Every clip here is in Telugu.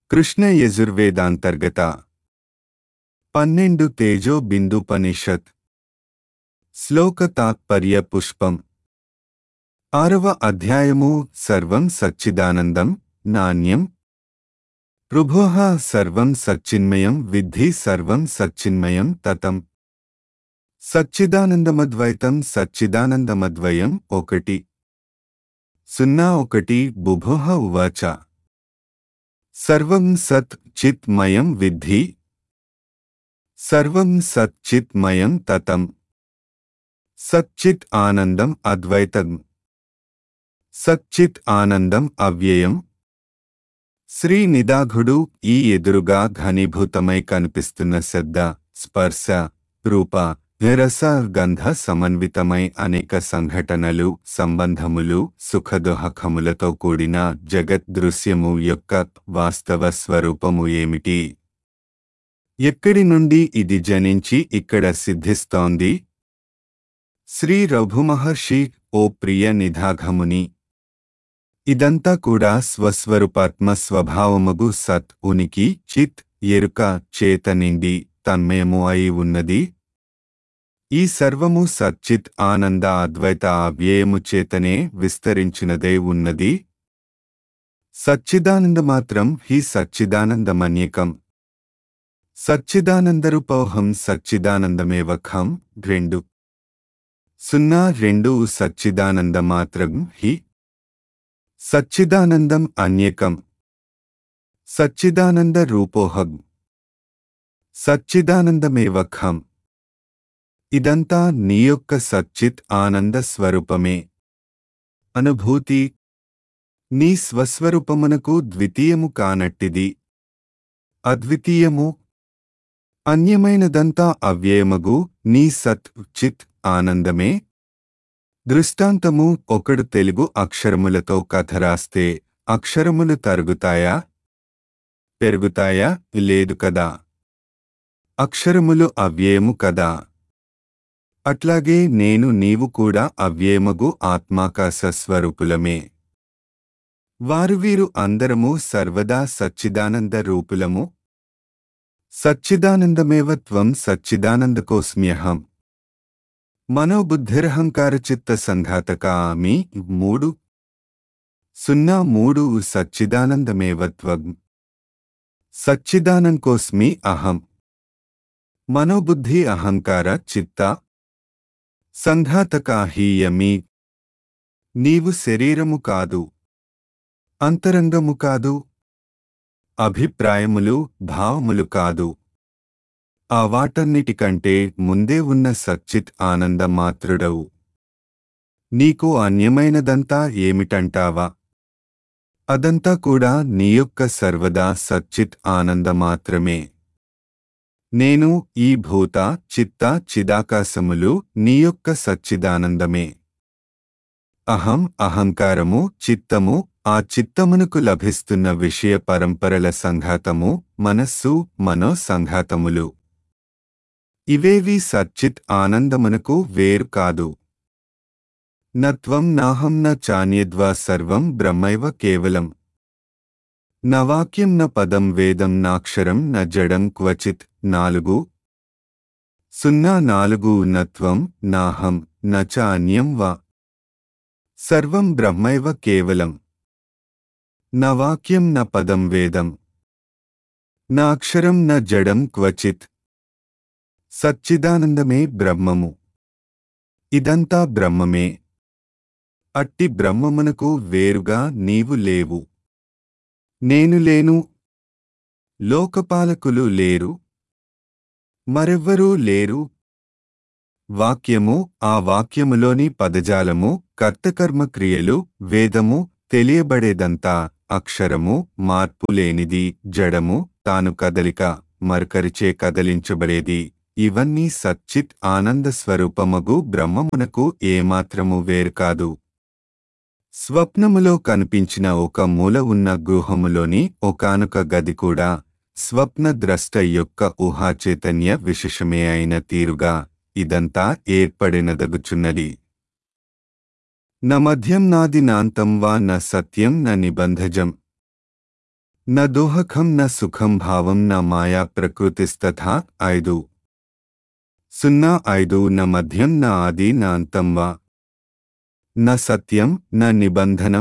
కృష్ణ యజుర్వేదాంతర్గత పన్నెండు తేజో బిందుపనిషత్ శ్లోక తాత్పర్య పుష్పం ఆరవ అధ్యాయము సర్వం సచ్చిదానందం నాణ్యం పృభోః సర్వం సచ్చిన్మయం విద్ధి సర్వం సచ్చిన్మయం తతం సచ్చిదానందమద్వైతం సచ్చిదానందమద్వయం ఒకటి సున్నా ఒకటి బుభోః ఉవాచ సర్వం సత్ చిత్ మయం విద్ధి సర్వం సత్ చిత్ మయం తతం సచ్చిత్ ఆనందం అద్వైతం సచ్చిత్ ఆనందం అవ్యయం శ్రీ నిదాఘుడు ఈ ఎదురుగా ఘనీభూతమై కనిపిస్తున్న శబ్ద స్పర్శ రూప రస గంధ సమన్వితమై అనేక సంఘటనలు సంబంధములు సుఖదుహకములతో కూడిన జగత్ దృశ్యము యొక్క వాస్తవ స్వరూపము ఏమిటి ఎక్కడి నుండి ఇది జనించి ఇక్కడ సిద్ధిస్తోంది శ్రీ రఘుమహర్షి ఓ ప్రియ నిధాఘముని ఇదంతా కూడా స్వస్వరూపాత్మ స్వభావముగు సత్ ఉనికి చిత్ ఎరుక చేత నిండి తన్మయము అయి ఉన్నది ఈ సర్వము సచ్చిత్ ఆనంద అద్వైత అవ్యయము చేతనే విస్తరించినదే ఉన్నది సచ్చిదానంద మాత్రం హి సచ్చిదానందమన్యకం సచ్చిదానందరూపోహం సచ్చిదానందమేవ ఖం రెండు సున్నా రెండు సచ్చిదానంద మాత్రం హి సచ్చిదానందం అన్యకం సచ్చిదానంద రూపోహం సచ్చిదానందమేవ ఖం ఇదంతా నీ యొక్క సచ్చిత్ ఆనంద స్వరూపమే అనుభూతి నీ స్వస్వరూపమునకు ద్వితీయము కానట్టిది అద్వితీయము అన్యమైనదంతా అవ్యయమగు నీ సత్ చిత్ ఆనందమే దృష్టాంతము ఒకడు తెలుగు అక్షరములతో కథ రాస్తే అక్షరములు తరుగుతాయా పెరుగుతాయా లేదు కదా అక్షరములు అవ్యయము కదా అట్లాగే నేను నీవు కూడా అవ్యయమగు ఆత్మాకాశ స్వరూపులమే వారు వీరు అందరము సర్వదా సచ్చిదానంద రూపులము సచ్చిదానందమేవ త్వం సచ్చిదానందకోస్మ్యహం మనోబుద్ధిరహంకారచిత్త సంఘాతక ఆమి మూడు సున్నా మూడు సచ్చిదానందమేవ త్వం సచ్చిదానంకోస్మి అహం మనోబుద్ధి అహంకార చిత్త సంఘాతకాహీయమి నీవు శరీరము కాదు అంతరంగము కాదు అభిప్రాయములు భావములు కాదు ఆ వాటన్నిటికంటే ముందే ఉన్న సచ్చిత్ ఆనంద మాత్రుడవు నీకు అన్యమైనదంతా ఏమిటంటావా అదంతా కూడా నీ యొక్క సర్వదా సచ్చిత్ ఆనంద మాత్రమే నేను ఈ భూత చిత్త చిదాకాశములు నీ యొక్క సచ్చిదానందమే అహం అహంకారము చిత్తము ఆ చిత్తమునకు లభిస్తున్న విషయ పరంపరల సంఘాతము మనస్సు మనో సంఘాతములు ఇవేవి సచ్చిత్ ఆనందమునకు వేరు కాదు నత్వం నాహం న చాన్యద్వా సర్వం బ్రహ్మైవ కేవలం న వాక్యం న పదం వేదం నాక్షరం న జడం క్వచిత్ నాలుగు సున్నా నాలుగు నత్వం నాహం న చ అన్యం వా సర్వం బ్రహ్మైవ కేవలం న వాక్యం న పదం వేదం నాక్షరం న జడం క్వచిత్ సచ్చిదానందమే బ్రహ్మము ఇదంతా బ్రహ్మమే అట్టి బ్రహ్మమునకు వేరుగా నీవు లేవు నేను లేను లోకపాలకులు లేరు మరెవ్వరూ లేరు వాక్యము ఆ వాక్యములోని పదజాలము కర్తకర్మ క్రియలు వేదము తెలియబడేదంతా అక్షరము మార్పు లేనిది జడము తాను కదలిక మరకరిచే కదలించబడేది ఇవన్నీ సచ్చిత్ ఆనంద స్వరూపమగు బ్రహ్మమునకు ఏమాత్రము వేరు కాదు స్వప్నములో కనిపించిన ఒక మూల ఉన్న గృహములోని ఒకానొక గది కూడా స్వప్న ద్రష్ట యొక్క ఊహాచైతన్య విశేషమే అయిన తీరుగా ఇదంతా ఏర్పడినదగుచున్నది న మధ్యం నాది నాంతం వా న సత్యం న నిబంధజం న దోహకం న సుఖం భావం న మాయా ప్రకృతిస్తథా ఐదు సున్నా ఐదు న మధ్యం న ఆది న అంతం వా న సత్యం న నిబంధనం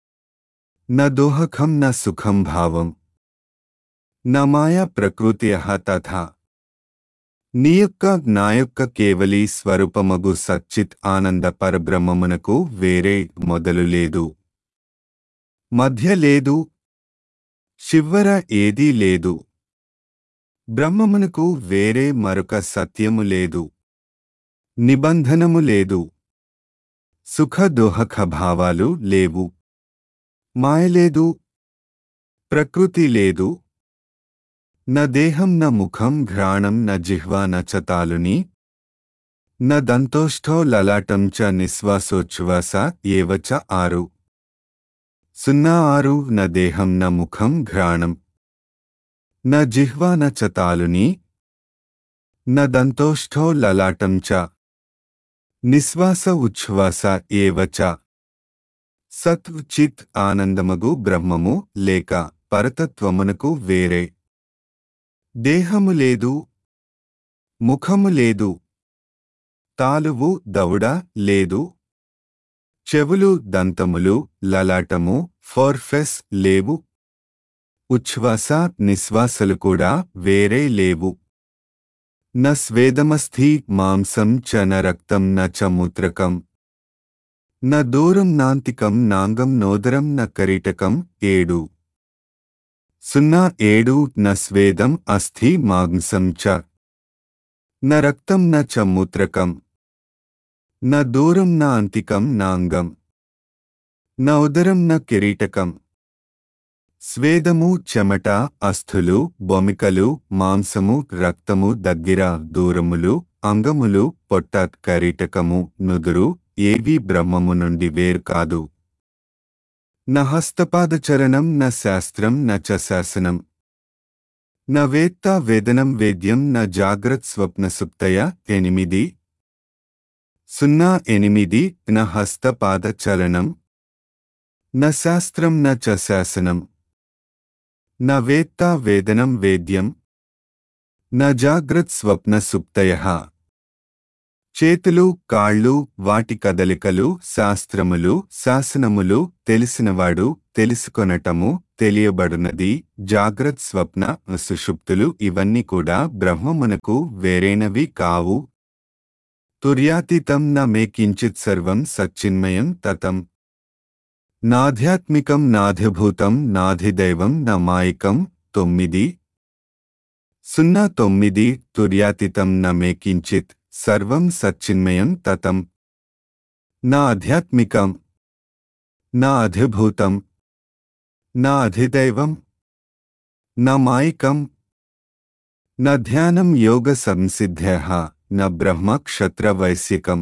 న దోహకం న సుఖం భావం న మాయా ప్రకృత్యః తథా నీ యొక్క నా యొక్క కేవలీ స్వరూపమగు సచ్చిత్ ఆనంద పరబ్రహ్మమునకు వేరే మొదలు లేదు మధ్య లేదు చివ్వర ఏదీ లేదు బ్రహ్మమునకు వేరే మరొక సత్యము లేదు నిబంధనము లేదు సుఖ దోహక భావాలు లేవు మాయ లేదు ప్రకృతి లేదు న దేహం న ముఖం ఘ్రాణం న జిహ్వా న చ తాలుని న దంతోష్ఠో లలాటం చ నిశ్వాసోచ్ఛ్వాస ఏవ చ ఆరు సున్నా ఆరు న దేహం న ముఖం ఘ్రాణం న జిహ్వా న చ తాలుని న దంతోష్ఠో లలాటం చ నిశ్వాస ఉచ్ఛ్వాస ఏవ చ సత్ చిత్ ఆనందమగు బ్రహ్మము లేక పరతత్వమునకు వేరే దేహము లేదు ముఖము లేదు తాలువు దౌడ లేదు చెవులు దంతములు లలాటము ఫోర్ఫెస్ లేవు ఉచ్ఛ్వాస నిశ్వాసలు కూడా వేరే లేవు న స్వేదమస్థి మాంసం చ న రక్తం న చ మూత్రకం న దూరం నాంతికం నాంగం నోదరం న కరీటకం ఏడు సున్నా ఏడు న స్వేదం అస్థి మాంసం చ న రక్తం న చ మూత్రకం న దూరం న అంతికం నాంగం న ఉదరం న కిరీటకం స్వేదము చెమట అస్థులు బొమికలు మాంసము రక్తము దగ్గర దూరములు అంగములు పొట్ట కరీటకము నుదురు ఏవీ బ్రహ్మము నుండి వేరు కాదు న హస్తపాదచరణం న శాస్త్రం న చ శాసనం న వేత్త వేదనం వేద్యం న జాగ్రత్ స్వప్న సుప్తయ ఎనిమిది సున్నా ఎనిమిది న హస్తపాద చలనం న శాస్త్రం న చ శాసనం న వేత్త వేదనం వేద్యం న జాగ్రత్ స్వప్న సుప్తయ చేతులు కాళ్ళు వాటి కదలికలు శాస్త్రములు శాసనములు తెలిసినవాడు తెలుసుకొనటము తెలియబడునది జాగ్రత్ స్వప్న సుషుప్తులు ఇవన్నీ కూడా బ్రహ్మమునకు వేరైనవి కావు తుర్యాతీతం న మే కించిత్ సర్వం సచ్చిన్మయం తతం నాధ్యాత్మికం నాధిభూతం నాధిదైవం న మాయికం తొమ్మిది సున్నా తొమ్మిది తుర్యాతీతం న మే కించిత్ సర్వం సచ్చిన్మయం తతం నా ఆధ్యాత్మికం నా అధిభూతం నా అధిదైవం నా మాయికం న ధ్యానం యోగ సంసిద్ధ్య న బ్రహ్మ క్షత్ర వైశ్యకం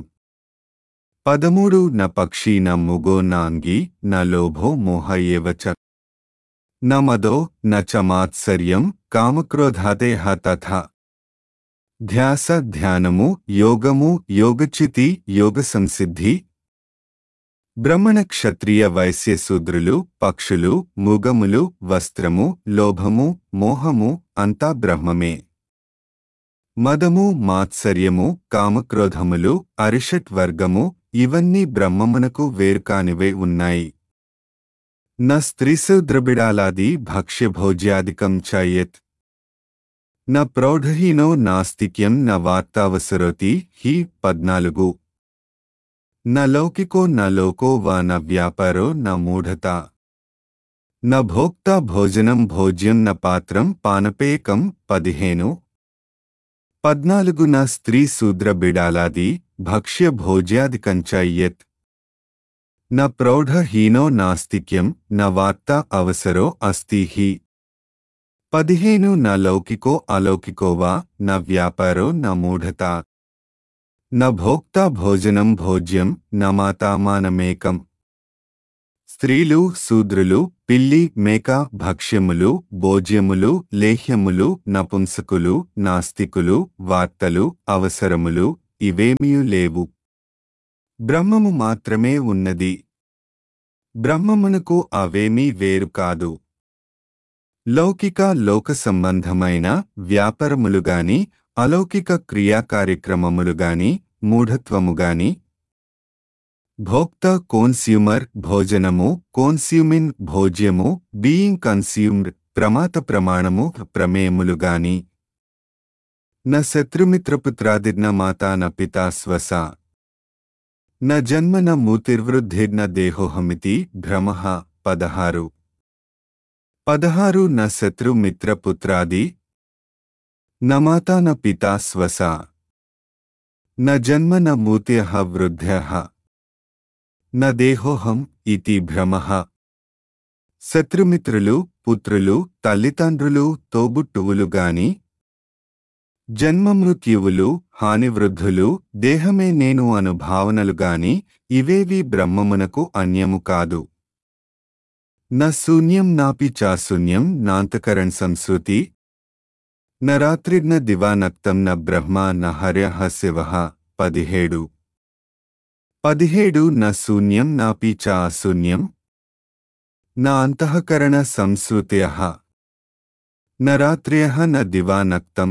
పదమూడు న పక్షి న ముగో నాంగి న లోభో మోహ ఏవ చ న మదో న చ మాత్సర్యం కామక్రోధాదేహ తథా ధ్యాస ధ్యానము యోగము యోగచితి యోగ సంసిద్ధి బ్రహ్మణ క్షత్రియ వైశ్య శూద్రులు పక్షులు ముగములు వస్త్రము లోభము మోహము అంతా బ్రహ్మమే మదము మాత్సర్యము కామక్రోధములు అరిషట్ వర్గము ఇవన్నీ బ్రహ్మమునకు వేరుకానివే ఉన్నాయి న స్త్రీశూద్రబిడాలాది భక్ష్యభోజ్యాదికం చయత్ న ప్రౌఢహీనో నాస్తిక్యం న వార్తావసరోతి హి పద్నాలుగు న లౌకికో న లోకో వా న వ్యాపారో న మూఢత న భోక్తా భోజనం భోజ్యం న పాత్రం పానపేకం పదిహేను పద్నాలుగు న స్త్రీ శూద్ర బిడాలాది భక్ష్య భోజ్యాదికంచయ్యత్ న ప్రౌఢహీనో నాస్తిక్యం న వార్తా అవసరో అస్తి హి పదిహేను న లౌకికో అలౌకికో వా న వ్యాపారో న మూఢత న భోక్తా భోజనం భోజ్యం న మాతామానమేకం స్త్రీలు శూద్రులు పిల్లి మేక భక్ష్యములు భోజ్యములు లేహ్యములు నపుంసకులు నాస్తికులు వార్తలు అవసరములు ఇవేమీ లేవు బ్రహ్మము మాత్రమే ఉన్నది బ్రహ్మమునకు అవేమీ వేరు కాదు లౌకిక లోక సంబంధమైన వ్యాపారములుగాని అలౌకిక క్రియాకార్యక్రమములుగాని మూఢత్వముగాని భోక్త కోన్స్యూమర్ భోజనము కోన్స్యూమిన్ భోజ్యము బీయింగ్ కన్స్యూమ్డ్ ప్రమాత ప్రమాణము ప్రమేయములుగాని న శత్రుమిత్రపుత్రాదిర్న మాతా న పితా స్వస న జన్మ న మూతిర్వృద్ధిర్న దేహోహమితి భ్రమ పదహారు పదహారు న శత్రుమిత్రపుత్రాది న మాతా న పితా స్వస న జన్మ న మూత్య వృద్ధ్య న దేహోహం ఇతి భ్రమ శత్రుమిత్రులు పుత్రులు తల్లిదండ్రులు తోబుట్టువులు గాని జన్మమృత్యువులు హానివృద్ధులు దేహమే నేను అను భావనలు గాని ఇవేవి బ్రహ్మమునకు అన్యము కాదు న శూన్యం నాపి చాశూన్యం నాంతకరణ్ సంస్కృతి న రాత్రిర్న దివానక్తం న బ్రహ్మ న హర్యః శివ పదిహేడు పదిహేడు న శూన్యం నాపి చ అశూన్యం న అంతఃకరణ సంస్కృత్య న రాత్ర్య న దివానక్తం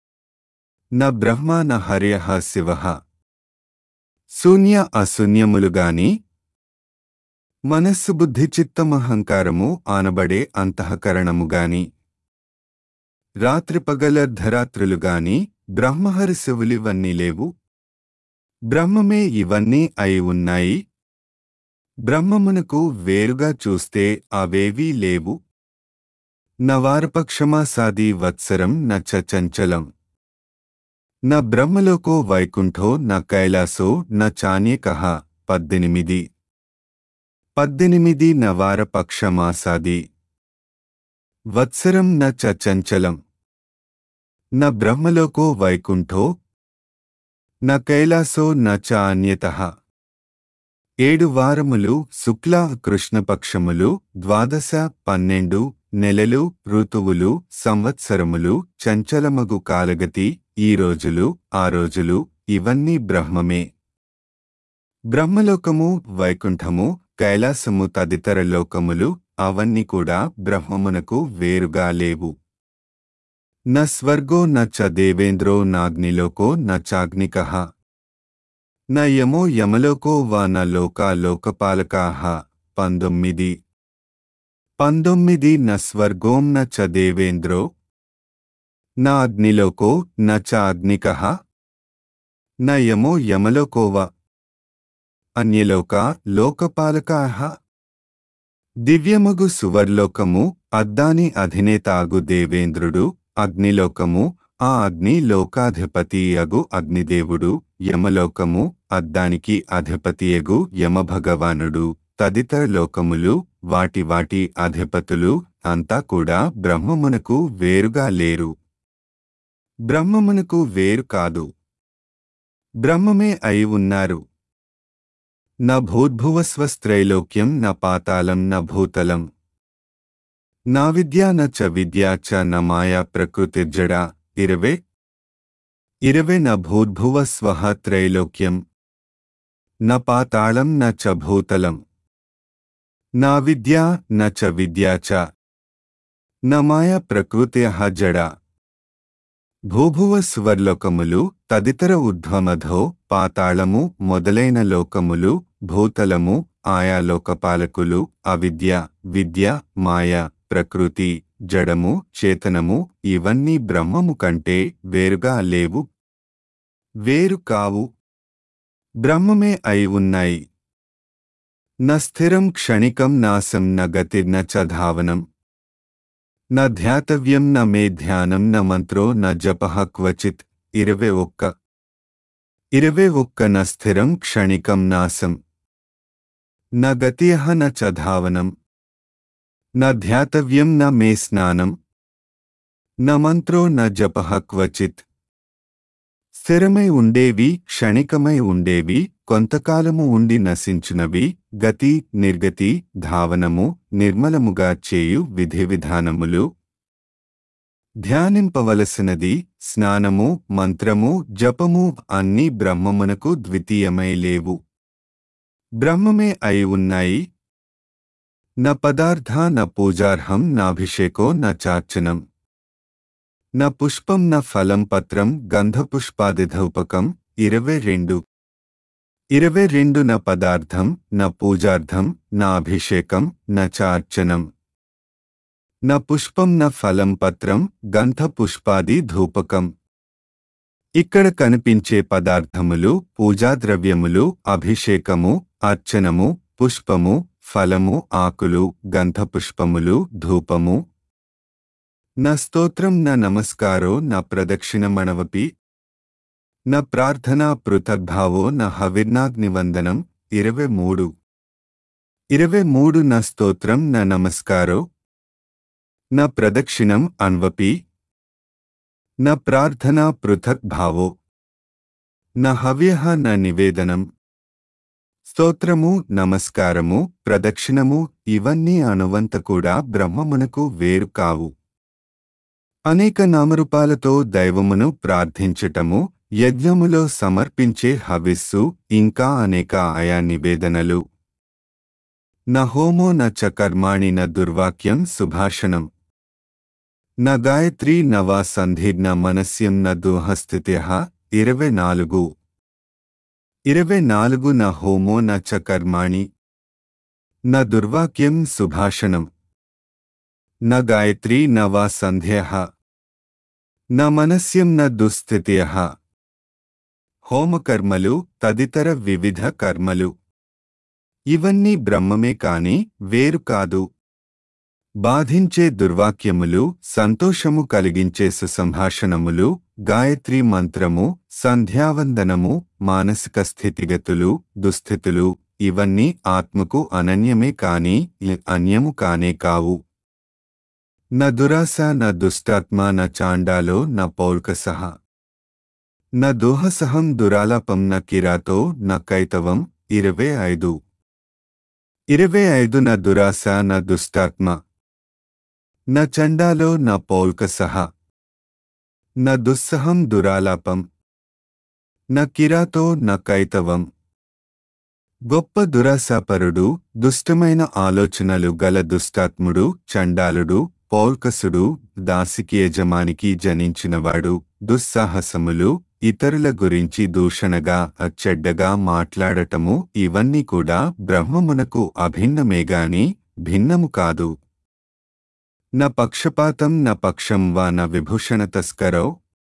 న బ్రహ్మ న హర్యః శివ శూన్య అశూన్యములుగాని మనస్సు బుద్ధి చిత్తమహంకారము ఆనబడే అంతఃకరణముగాని రాత్రి పగలర్ధరాత్రులుగాని బ్రహ్మహరిశివులివన్నీ లేవు బ్రహ్మమే ఇవన్నీ అయి ఉన్నాయి బ్రహ్మమునకు వేరుగా చూస్తే అవేవీ లేవు నవారపక్షమాసాది వత్సరం న చ చంచలం న బ్రహ్మలోకో వైకుంఠో న కైలాసో న చాన్యకః పద్దెనిమిది పద్దెనిమిది నవారపక్షమాసాది వత్సరం న చ చంచలం న బ్రహ్మలోకో వైకుంఠో న కైలాసో న చ అన్యతః ఏడు వారములు శుక్ల కృష్ణపక్షములు ద్వాదశ పన్నెండు నెలలు ఋతువులు సంవత్సరములు చంచలమగు కాలగతి ఈ రోజులు ఆ రోజులు ఇవన్నీ బ్రహ్మమే బ్రహ్మలోకము వైకుంఠము కైలాసము తదితర లోకములు అవన్నీ కూడా బ్రహ్మమునకు వేరుగా లేవు న స్వర్గో న చ దేవేంద్రో నాగ్నిలోకో న చాగ్నికః న యమో యమలోకో వా న లోకా లోకపాలకాః పంతొమ్మిది పంతొమ్మిది న స్వర్గోం న చ దేవేంద్రో న అగ్నిలోకో న చ అగ్నికః న యమో యమలోకో వ అన్యలోక లోకపాలకాః దివ్యమగు సువర్లోకము అద్దాని అధినేతాగు దేవేంద్రుడు అగ్నిలోకము ఆ అగ్ని లోకాధిపతి అగు అగ్నిదేవుడు యమలోకము అద్దానికి అధిపతియగు యమభగవానుడు తదితర లోకములు వాటి వాటి అధిపతులు అంతా కూడా బ్రహ్మమునకు వేరుగా లేరు బ్రహ్మమునకు వేరు కాదు బ్రహ్మమే అయి ఉన్నారు న భూద్భువస్వస్త్రైలోక్యం న పాతాళం న భూతలం నా విద్యా న చ విద్యా చ న మాయా ప్రకృతిర్జడ ఇరవై ఇరవై న భూద్భువ స్వహ త్రైలోక్యం న పాతాళం న చ భూతలం నా విద్యా న చ విద్యా చ న మాయా ప్రకృత్యః జడ భూభువ స్వర్లోకములు తదితర ఊర్ధ్వమధో పాతాళము మొదలైన లోకములు భూతలము ఆయా లోకపాలకులు అవిద్య విద్య మాయ ప్రకృతి జడము చేతనము ఇవన్నీ బ్రహ్మము కంటే వేరుగా లేవు వేరు కావు బ్రహ్మమే అయి ఉన్నాయి న స్థిరం క్షణికం నాశం న గతిర్న చ ధావనం న ధ్యాతవ్యం న మే ధ్యానం న మంత్రో న జపః క్వచిత్ ఇరవై ఒక్క ఇరవై ఒక్క న స్థిరం క్షణికం నాశం న గతియః న చ ధావనం న ధ్యాతవ్యం న మే స్నానం న మంత్రో న జపః క్వచిత్ స్థిరమై ఉండేవి క్షణికమై ఉండేవి కొంతకాలము ఉండి నశించునవి గతి నిర్గతి ధావనము నిర్మలముగా చేయు విధి విధానములు ధ్యానింపవలసినది స్నానము మంత్రము జపము అన్నీ బ్రహ్మమునకు ద్వితీయమై లేవు బ్రహ్మమే అయి ఉన్నాయి న పదార్థ న పూజార్హం నాభిషేకో న చార్చనం న పుష్పం న ఫలం పత్రం గంధపుష్పాదిధౌపకం ఇరవై రెండు ఇరవై రెండు న పదార్థం న పూజార్థం న అభిషేకం న చార్చనం న పుష్పం న ఫలం పత్రం గంధ పుష్పాది ధూపకం ఇక్కడ కనిపించే పదార్థములు పూజాద్రవ్యములు అభిషేకము అర్చనము పుష్పము ఫలము ఆకులు గంధపుష్పములు ధూపము న స్తోత్రం న నమస్కారో న ప్రదక్షిణమణవపి న ప్రార్థనా పృథగ్భావో న హవిర్నాగ్నివందనం ఇరవై మూడు ఇరవై మూడు న స్తోత్రం న నమస్కారో న ప్రదక్షిణం అన్వపి న ప్రార్థనా పృథక్ భావో న హవ్య న నివేదనం స్తోత్రము నమస్కారము ప్రదక్షిణము ఇవన్నీ అనువంత కూడా బ్రహ్మమునకు వేరు కావు అనేక నామరూపాలతో దైవమును ప్రార్థించటము యజ్ఞములో సమర్పించే హవిస్సు ఇంకా అనేక ఆయా నివేదనలు న హోమో న చ కర్మాణి న దుర్వాక్యం సుభాషణం న గాయత్రీ న వా సంధిర్న మనస్యం న దుహస్థిత్య ఇరవై నాలుగు ఇరవై నాలుగు న హోమో న చ కర్మాణి న దుర్వాక్యం సుభాషణం న గాయత్రీ న వా సంధ్య న మనస్యం న దుస్థిత్య హోమకర్మలు తదితర వివిధ కర్మలు ఇవన్నీ బ్రహ్మమే కాని వేరు కాదు బాధించే దుర్వాక్యములు సంతోషము కలిగించే సుసంభాషణములు గాయత్రీ మంత్రము సంధ్యావందనము మానసిక స్థితిగతులు దుస్థితులు ఇవన్నీ ఆత్మకు అనన్యమే కాని అన్యము కానే కావు న దురాస న దుష్టాత్మ న చాండాలో న పౌల్కసహ న దోహసహం దురాలాపం న కిరాతో న కైతవం ఇరవై ఐదు ఇరవై ఐదు న దురాస న దుష్టాత్మ న చండాలో న పౌల్కసహ న దుస్సహం దురాలాపం న కిరాతో న కైతవం గొప్ప దురాశాపరుడు దుష్టమైన ఆలోచనలు గల దుష్టాత్ముడు చండాలుడు పౌల్కసుడు దాసికి యజమానికి జనించినవాడు దుస్సాహసములు ఇతరుల గురించి దూషణగా చెడ్డగా మాట్లాడటము ఇవన్నీ కూడా బ్రహ్మమునకు అభిన్నమేగాని భిన్నము కాదు న పక్షపాతం న పక్షం వా న విభూషణ తస్కరౌ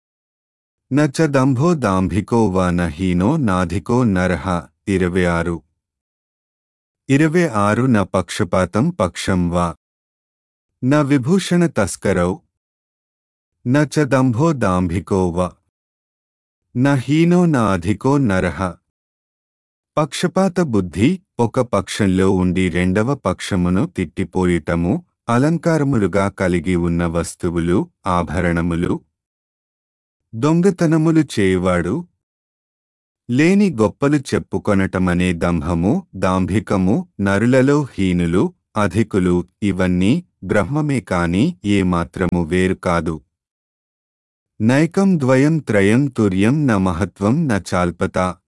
న చ దంభో దాంభికో వా న హీనో నాధికో నరహ ఇరవై ఆరు ఇరవై ఆరు న పక్షపాతం పక్షం వా న విభూషణ తస్కరౌ న చ దంభో దాంభికో వా న హీనో న అధికో నరహ పక్షపాత బుద్ధి ఒక పక్షంలో ఉండి రెండవ పక్షమును తిట్టిపోయిటము అలంకారములుగా కలిగి ఉన్న వస్తువులు ఆభరణములు దొంగతనములు చేయువాడు లేని గొప్పలు చెప్పుకొనటమనే దంభము దాంభికము నరులలో హీనులు అధికులు ఇవన్నీ బ్రహ్మమే కాని ఏమాత్రము వేరు కాదు నైకం ద్వయం త్రయం తుర్యం న మహత్వం న చాల్పత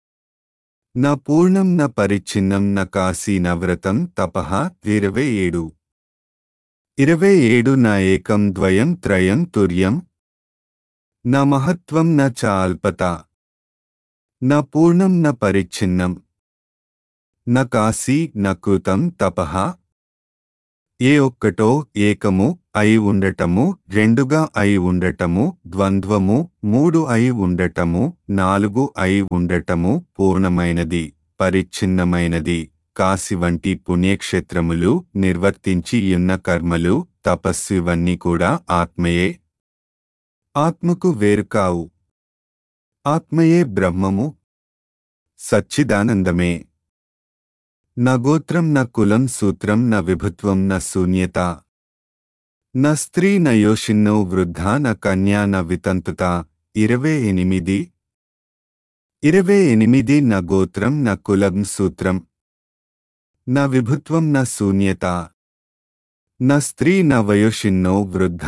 న పూర్ణం న పరిచ్ఛిన్నం న కాశీ నవ్రతం తపః ఇరవై ఏడు ఇరవై ఏడు న ఏకం ద్వయం త్రయం తుర్యం న మహత్వం న చాల్పత న పూర్ణం న పరిచ్ఛిన్నం న కాశీ న కృతం తపః ఏ ఒక్కటో ఏకము అయి ఉండటము రెండుగా అయి ఉండటము ద్వంద్వము మూడు అయి ఉండటము నాలుగు అయి ఉండటము పూర్ణమైనది పరిచ్ఛిన్నమైనది కాశి వంటి పుణ్యక్షేత్రములు నిర్వర్తించి ఉన్న కర్మలు తపస్సు ఇవన్నీ కూడా ఆత్మయే ఆత్మకు వేరుకావు ఆత్మయే బ్రహ్మము సచ్చిదానందమే న గోత్రం న కులం సూత్రం న విభుత్వం న శూన్యత న స్త్రీ న యోషిన్నో వృద్ధ న కన్యా న వితంతుత ఇరవై ఎనిమిది ఇరవై ఎనిమిది న గోత్రం న కులం సూత్రం న విభుత్వం న శూన్యత న స్త్రీ న వయోషిన్నో వృద్ధ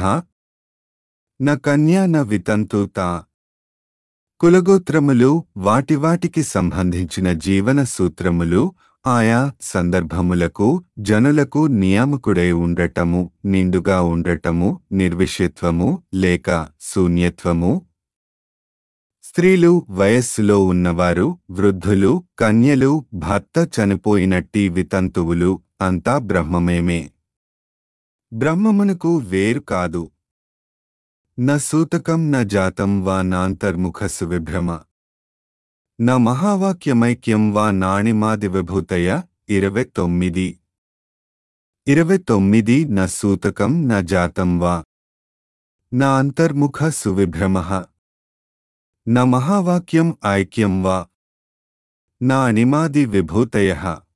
న కన్యా న వితంతుత కులగోత్రములు వాటివాటికి సంబంధించిన జీవన సూత్రములు ఆయా సందర్భములకు జనులకు నియామకుడై ఉండటము నిండుగా ఉండటము నిర్విషయత్వము లేక శూన్యత్వము స్త్రీలు వయస్సులో ఉన్నవారు వృద్ధులు కన్యలు భర్త చనిపోయినట్టి వితంతువులు అంతా బ్రహ్మమేమే బ్రహ్మమునకు వేరు కాదు న సూతకం న జాతం వా నాంతర్ముఖ సువిభ్రమ న మహావాక్యమైక్యం వా నాణిమాది విభూతయ ఇరవై తొమ్మిది ఇరవై తొమ్మిది న సూతకం న జాతం వా నా అంతర్ముఖ సువిభ్రమ న మహావాక్యం ఐక్యం వా నా అణిమాది విభూతయ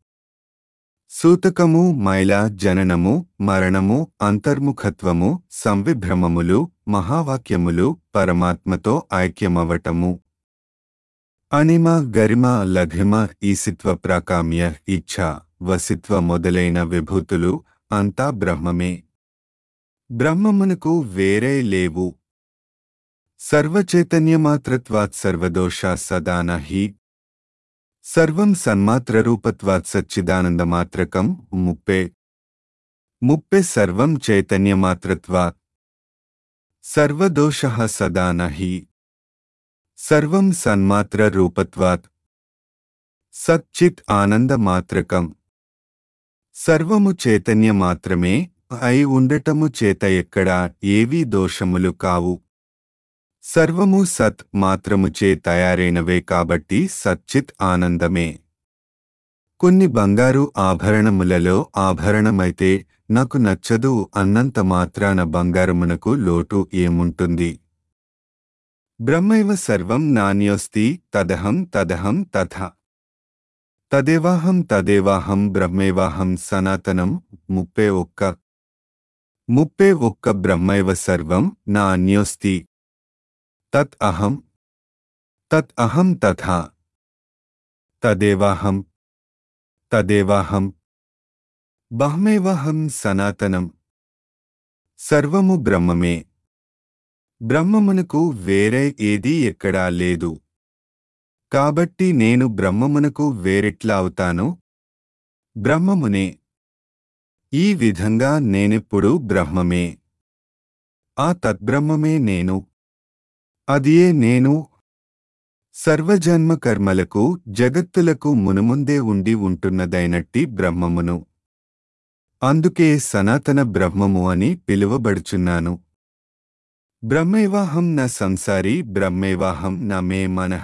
సూతకము మైల జననము మరణము అంతర్ముఖత్వము సంవిభ్రమములు మహావాక్యములు పరమాత్మతో ఐక్యమవటము అణిమ గరిమ లఘిమ ఈసిత్వ ప్రాకామ్య ఇచ్ఛ వసిత్వ మొదలైన విభూతులు అంతా బ్రహ్మమే బ్రహ్మమునకు వేరే లేవు సర్వచైతన్యమాత్రత్వాత్ సర్వదోషా సదాన హి సర్వం సన్మాత్రరూపత్వాత్ సచ్చిదానందమాత్రకం ముప్పే ముప్పే సర్వం చైతన్యమాత్రత్వాత్ సర్వదోష సదాన హి సర్వం సన్మాత్రరూపత్వాత్ సచ్చిత్ ఆనందమాత్రకం సర్వము చైతన్య మాత్రమే అయి ఉండటము చేత ఎక్కడా ఏవీ దోషములు కావు సర్వము సత్ మాత్రముచే తయారైనవే కాబట్టి సచ్చిత్ ఆనందమే కొన్ని బంగారు ఆభరణములలో ఆభరణమైతే నాకు నచ్చదు అన్నంత మాత్రాన బంగారమునకు లోటు ఏముంటుంది బ్రహ్మైవ సర్వం నాణ్యోస్తి తదహం తదహం తథ తదేవాహం తదేవాహం బ్రహ్మైవాహం సనాతనం ముప్పే ఒక్క ముప్పే ఒక్క బ్రహ్మైవ సర్వం నా అన్యోస్తి తత్ అహం తత్ అహం తథా తదేవాహం తదేవాహం బహ్మేవాహం సనాతనం సర్వము బ్రహ్మమే బ్రహ్మమునకు వేరే ఏదీ ఎక్కడా లేదు కాబట్టి నేను బ్రహ్మమునకు వేరెట్లా అవుతాను బ్రహ్మమునే ఈ విధంగా నేనెప్పుడు బ్రహ్మమే ఆ తద్బ్రహ్మమే నేను అదియే నేను సర్వజన్మ కర్మలకు జగత్తులకు మునుముందే ఉండి ఉంటున్నదైనట్టి బ్రహ్మమును అందుకే సనాతన బ్రహ్మము అని పిలువబడుచున్నాను బ్రహ్మైవాహం న సంసారి బ్రహ్మైవాహం న మే మనః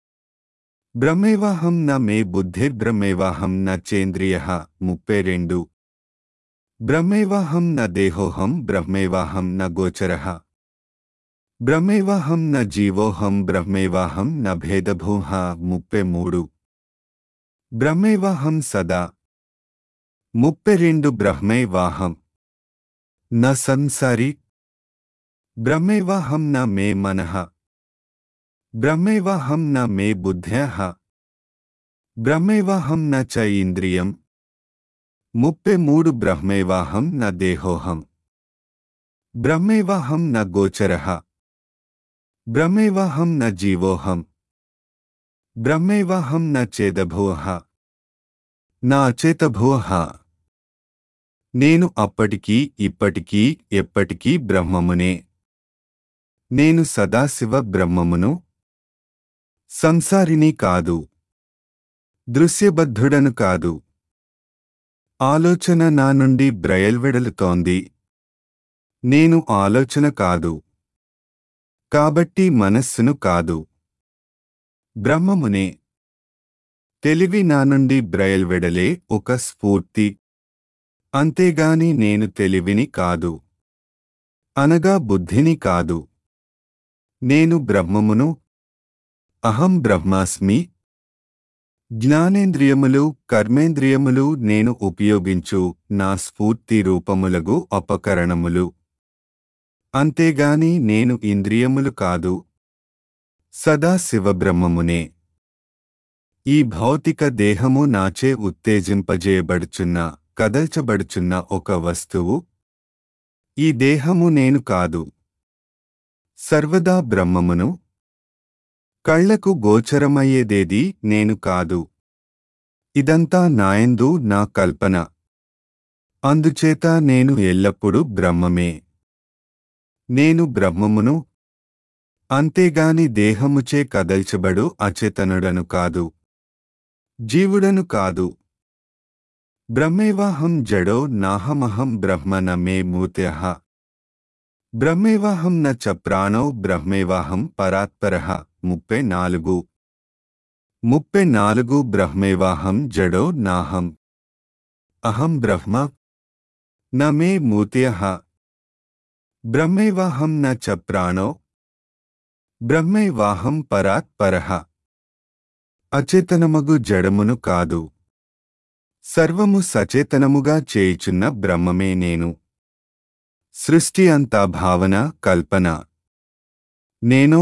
బ్రహ్మైవాహం న మే బుద్ధిర్బ్రహ్మైవాహం న చేంద్రియ ముప్పై రెండు బ్రహ్మైవాహం న దేహోహం బ్రహ్మైవాహం న గోచరః బ్రహ్మైవాహం న జీవోహం బ్రహ్మైవాహం న భేదభూహ ముప్పై మూడు బ్రహ్మైవాహం సదా ముప్పై రెండు బ్రహ్మైవాహం న సంసారి బ్రహ్మైవాహం న మే మనః బ్రహ్మైవాహం న మే బుద్ధ్యః బ్రహ్మైవాహం న చ ఇంద్రియం ముప్పై మూడు బ్రహ్మైవాహం న దేహోహం బ్రహ్మైవాహం న గోచరః బ్రహ్మైవాహం న జీవోహం బ్రహ్మైవాహం న చేదభూహ నా చేతభూహ నేను అప్పటికీ ఇప్పటికీ ఎప్పటికీ బ్రహ్మమునే నేను సదాశివ బ్రహ్మమును సంసారిని కాదు దృశ్యబద్ధుడను కాదు ఆలోచన నా నుండి బ్రయల్వెడలుతోంది నేను ఆలోచన కాదు కాబట్టి మనస్సును కాదు బ్రహ్మమునే తెలివి నా నుండి బ్రయల్వెడలే ఒక స్ఫూర్తి అంతేగాని నేను తెలివిని కాదు అనగా బుద్ధిని కాదు నేను బ్రహ్మమును అహం బ్రహ్మాస్మి జ్ఞానేంద్రియములు కర్మేంద్రియములు నేను ఉపయోగించు నా స్ఫూర్తి రూపములగు అపకరణములు అంతేగాని నేను ఇంద్రియములు కాదు సదా శివబ్రహ్మమునే ఈ భౌతిక దేహము నాచే ఉత్తేజింపజేయబడుచున్న కదల్చబడుచున్న ఒక వస్తువు ఈ దేహము నేను కాదు సర్వదా బ్రహ్మమును కళ్లకు గోచరమయ్యేదేది నేను కాదు ఇదంతా నాయందు నా కల్పన అందుచేత నేను ఎల్లప్పుడూ బ్రహ్మమే నేను బ్రహ్మమును అంతేగాని దేహముచే కదల్చబడు అచేతనుడను కాదు జీవుడను కాదు బ్రహ్మేవాహం జడో నాహమహం బ్రహ్మ న మే మూత్యః బ్రహ్మేవాహం న చ ప్రాణో బ్రహ్మేవాహం పరాత్పరః ముప్పై నాలుగు ముప్పై నాలుగు బ్రహ్మేవాహం జడో నాహం అహం బ్రహ్మ న మే మూత్యః బ్రహ్మైవాహం న చ ప్రాణో బ్రహ్మైవాహం పరాత్ పరః అచేతనమగు జడమును కాదు సర్వము సచేతనముగా చేయుచున్న బ్రహ్మమే నేను సృష్టి అంతా భావన కల్పన నేను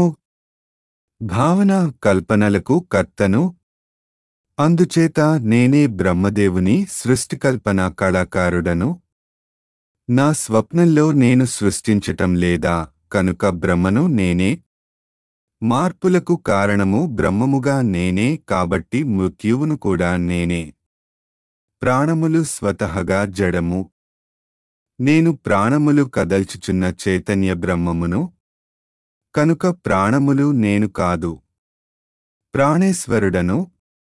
భావన కల్పనలకు కర్తను అందుచేత నేనే బ్రహ్మదేవుని సృష్టికల్పన కళాకారుడను నా స్వప్నంలో నేను సృష్టించటం లేదా కనుక బ్రహ్మను నేనే మార్పులకు కారణము బ్రహ్మముగా నేనే కాబట్టి మృత్యువును కూడా నేనే ప్రాణములు స్వతహగా జడము నేను ప్రాణములు కదల్చుచున్న చైతన్య బ్రహ్మమును కనుక ప్రాణములు నేను కాదు ప్రాణేశ్వరుడను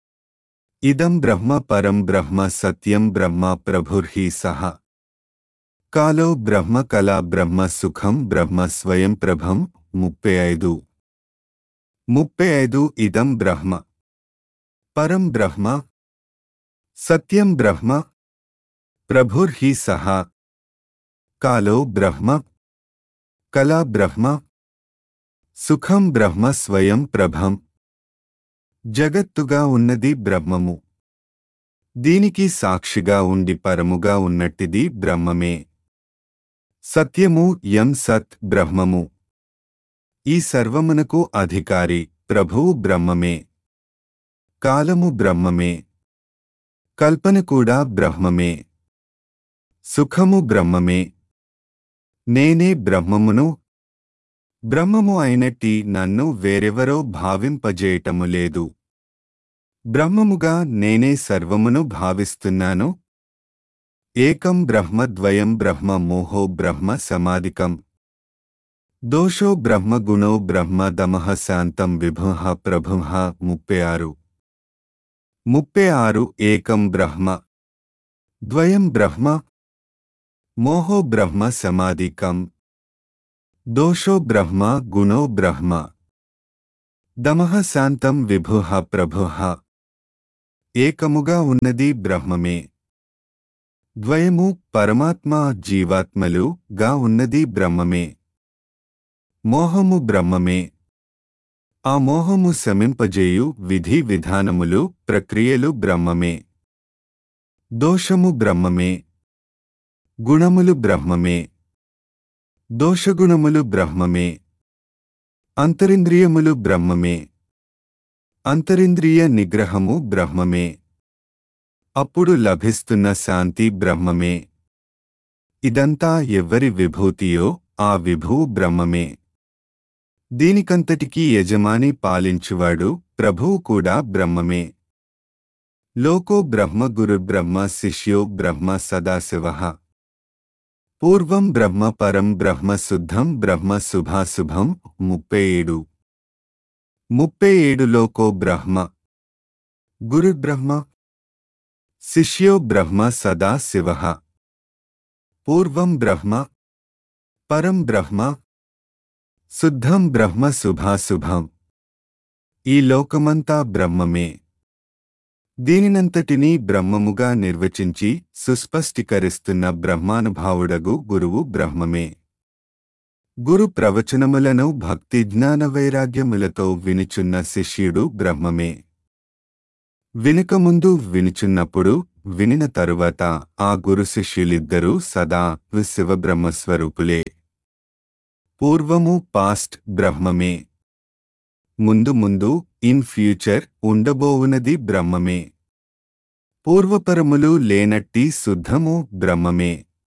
ఇదం బ్రహ్మ పరం బ్రహ్మ సత్యం బ్రహ్మ ప్రభుర్హి సహ కాలో బ్రహ్మ కళా బ్రహ్మ సుఖం బ్రహ్మ స్వయం ప్రభం ముప్పై ఐదు ముప్పై ఐదు ఇదం బ్రహ్మ పరం బ్రహ్మ సత్యం బ్రహ్మ ప్రభుర్హి సహ కాలో బ్రహ్మ కళా బ్రహ్మ సుఖం బ్రహ్మ స్వయం ప్రభం జగత్తుగా ఉన్నది బ్రహ్మము దీనికి సాక్షిగా ఉండి పరముగా ఉన్నట్టిది బ్రహ్మమే సత్యము యం సత్ బ్రహ్మము ఈ సర్వమునకు అధికారి ప్రభువు బ్రహ్మమే కాలము బ్రహ్మమే కల్పన కూడా బ్రహ్మమే సుఖము బ్రహ్మమే నేనే బ్రహ్మమును బ్రహ్మము అయినట్టి నన్ను వేరెవరో భావింపజేయటము లేదు బ్రహ్మముగా నేనే సర్వమును భావిస్తున్నాను ఏకం బ్రహ్మ ద్వయం బ్రహ్మ మోహో బ్రహ్మ సమాధికం దోషో బ్రహ్మ గుణో బ్రహ్మ దమః శాంతం విభుః ప్రభుః ముప్పై ఆరు ముప్పై ఆరు ఏకం బ్రహ్మ ద్వయం బ్రహ్మ మోహో బ్రహ్మ సమాధికం దోషో బ్రహ్మ గుణో బ్రహ్మ దమః శాంతం విభుః ప్రభుః ఏకముగా ఉన్నది బ్రహ్మమే ద్వయము పరమాత్మ జీవాత్మలు గా ఉన్నది బ్రహ్మమే మోహము బ్రహ్మమే ఆ మోహము శమింపజేయు విధి విధానములు ప్రక్రియలు బ్రహ్మమే దోషము బ్రహ్మమే గుణములు బ్రహ్మమే దోషగుణములు బ్రహ్మమే అంతరింద్రియములు బ్రహ్మమే అంతరింద్రియ నిగ్రహము బ్రహ్మమే అప్పుడు లభిస్తున్న శాంతి బ్రహ్మమే ఇదంతా ఎవ్వరి విభూతియో ఆ విభువు బ్రహ్మమే దీనికంతటికీ యజమాని పాలించువాడు ప్రభువు కూడా బ్రహ్మమే లోకో బ్రహ్మ గురు బ్రహ్మ శిష్యో బ్రహ్మ సదాశివః పూర్వం బ్రహ్మ పరం బ్రహ్మ శుద్ధం బ్రహ్మ శుభాశుభం ముప్పై ఏడు ముప్పై ఏడు లోకో బ్రహ్మ గురు బ్రహ్మ శిష్యో బ్రహ్మ సదా శివ పూర్వం బ్రహ్మ పరం బ్రహ్మ శుద్ధం బ్రహ్మ శుభాశుభం ఈ లోకమంతా బ్రహ్మమే దీనినంతటినీ బ్రహ్మముగా నిర్వచించి సుస్పష్టీకరిస్తున్న బ్రహ్మానుభావుడగు గురువు బ్రహ్మమే గురు ప్రవచనములను భక్తి జ్ఞాన వైరాగ్యములతో వినుచున్న శిష్యుడు బ్రహ్మమే వినకముందు వినుచున్నప్పుడు వినిన తరువాత ఆ గురు శిష్యులిద్దరూ సదా శివబ్రహ్మస్వరూపులే పూర్వము పాస్ట్ బ్రహ్మమే ముందు ముందు ఇన్ ఫ్యూచర్ ఉండబోవునది బ్రహ్మమే పూర్వపరములు లేనట్టి శుద్ధము బ్రహ్మమే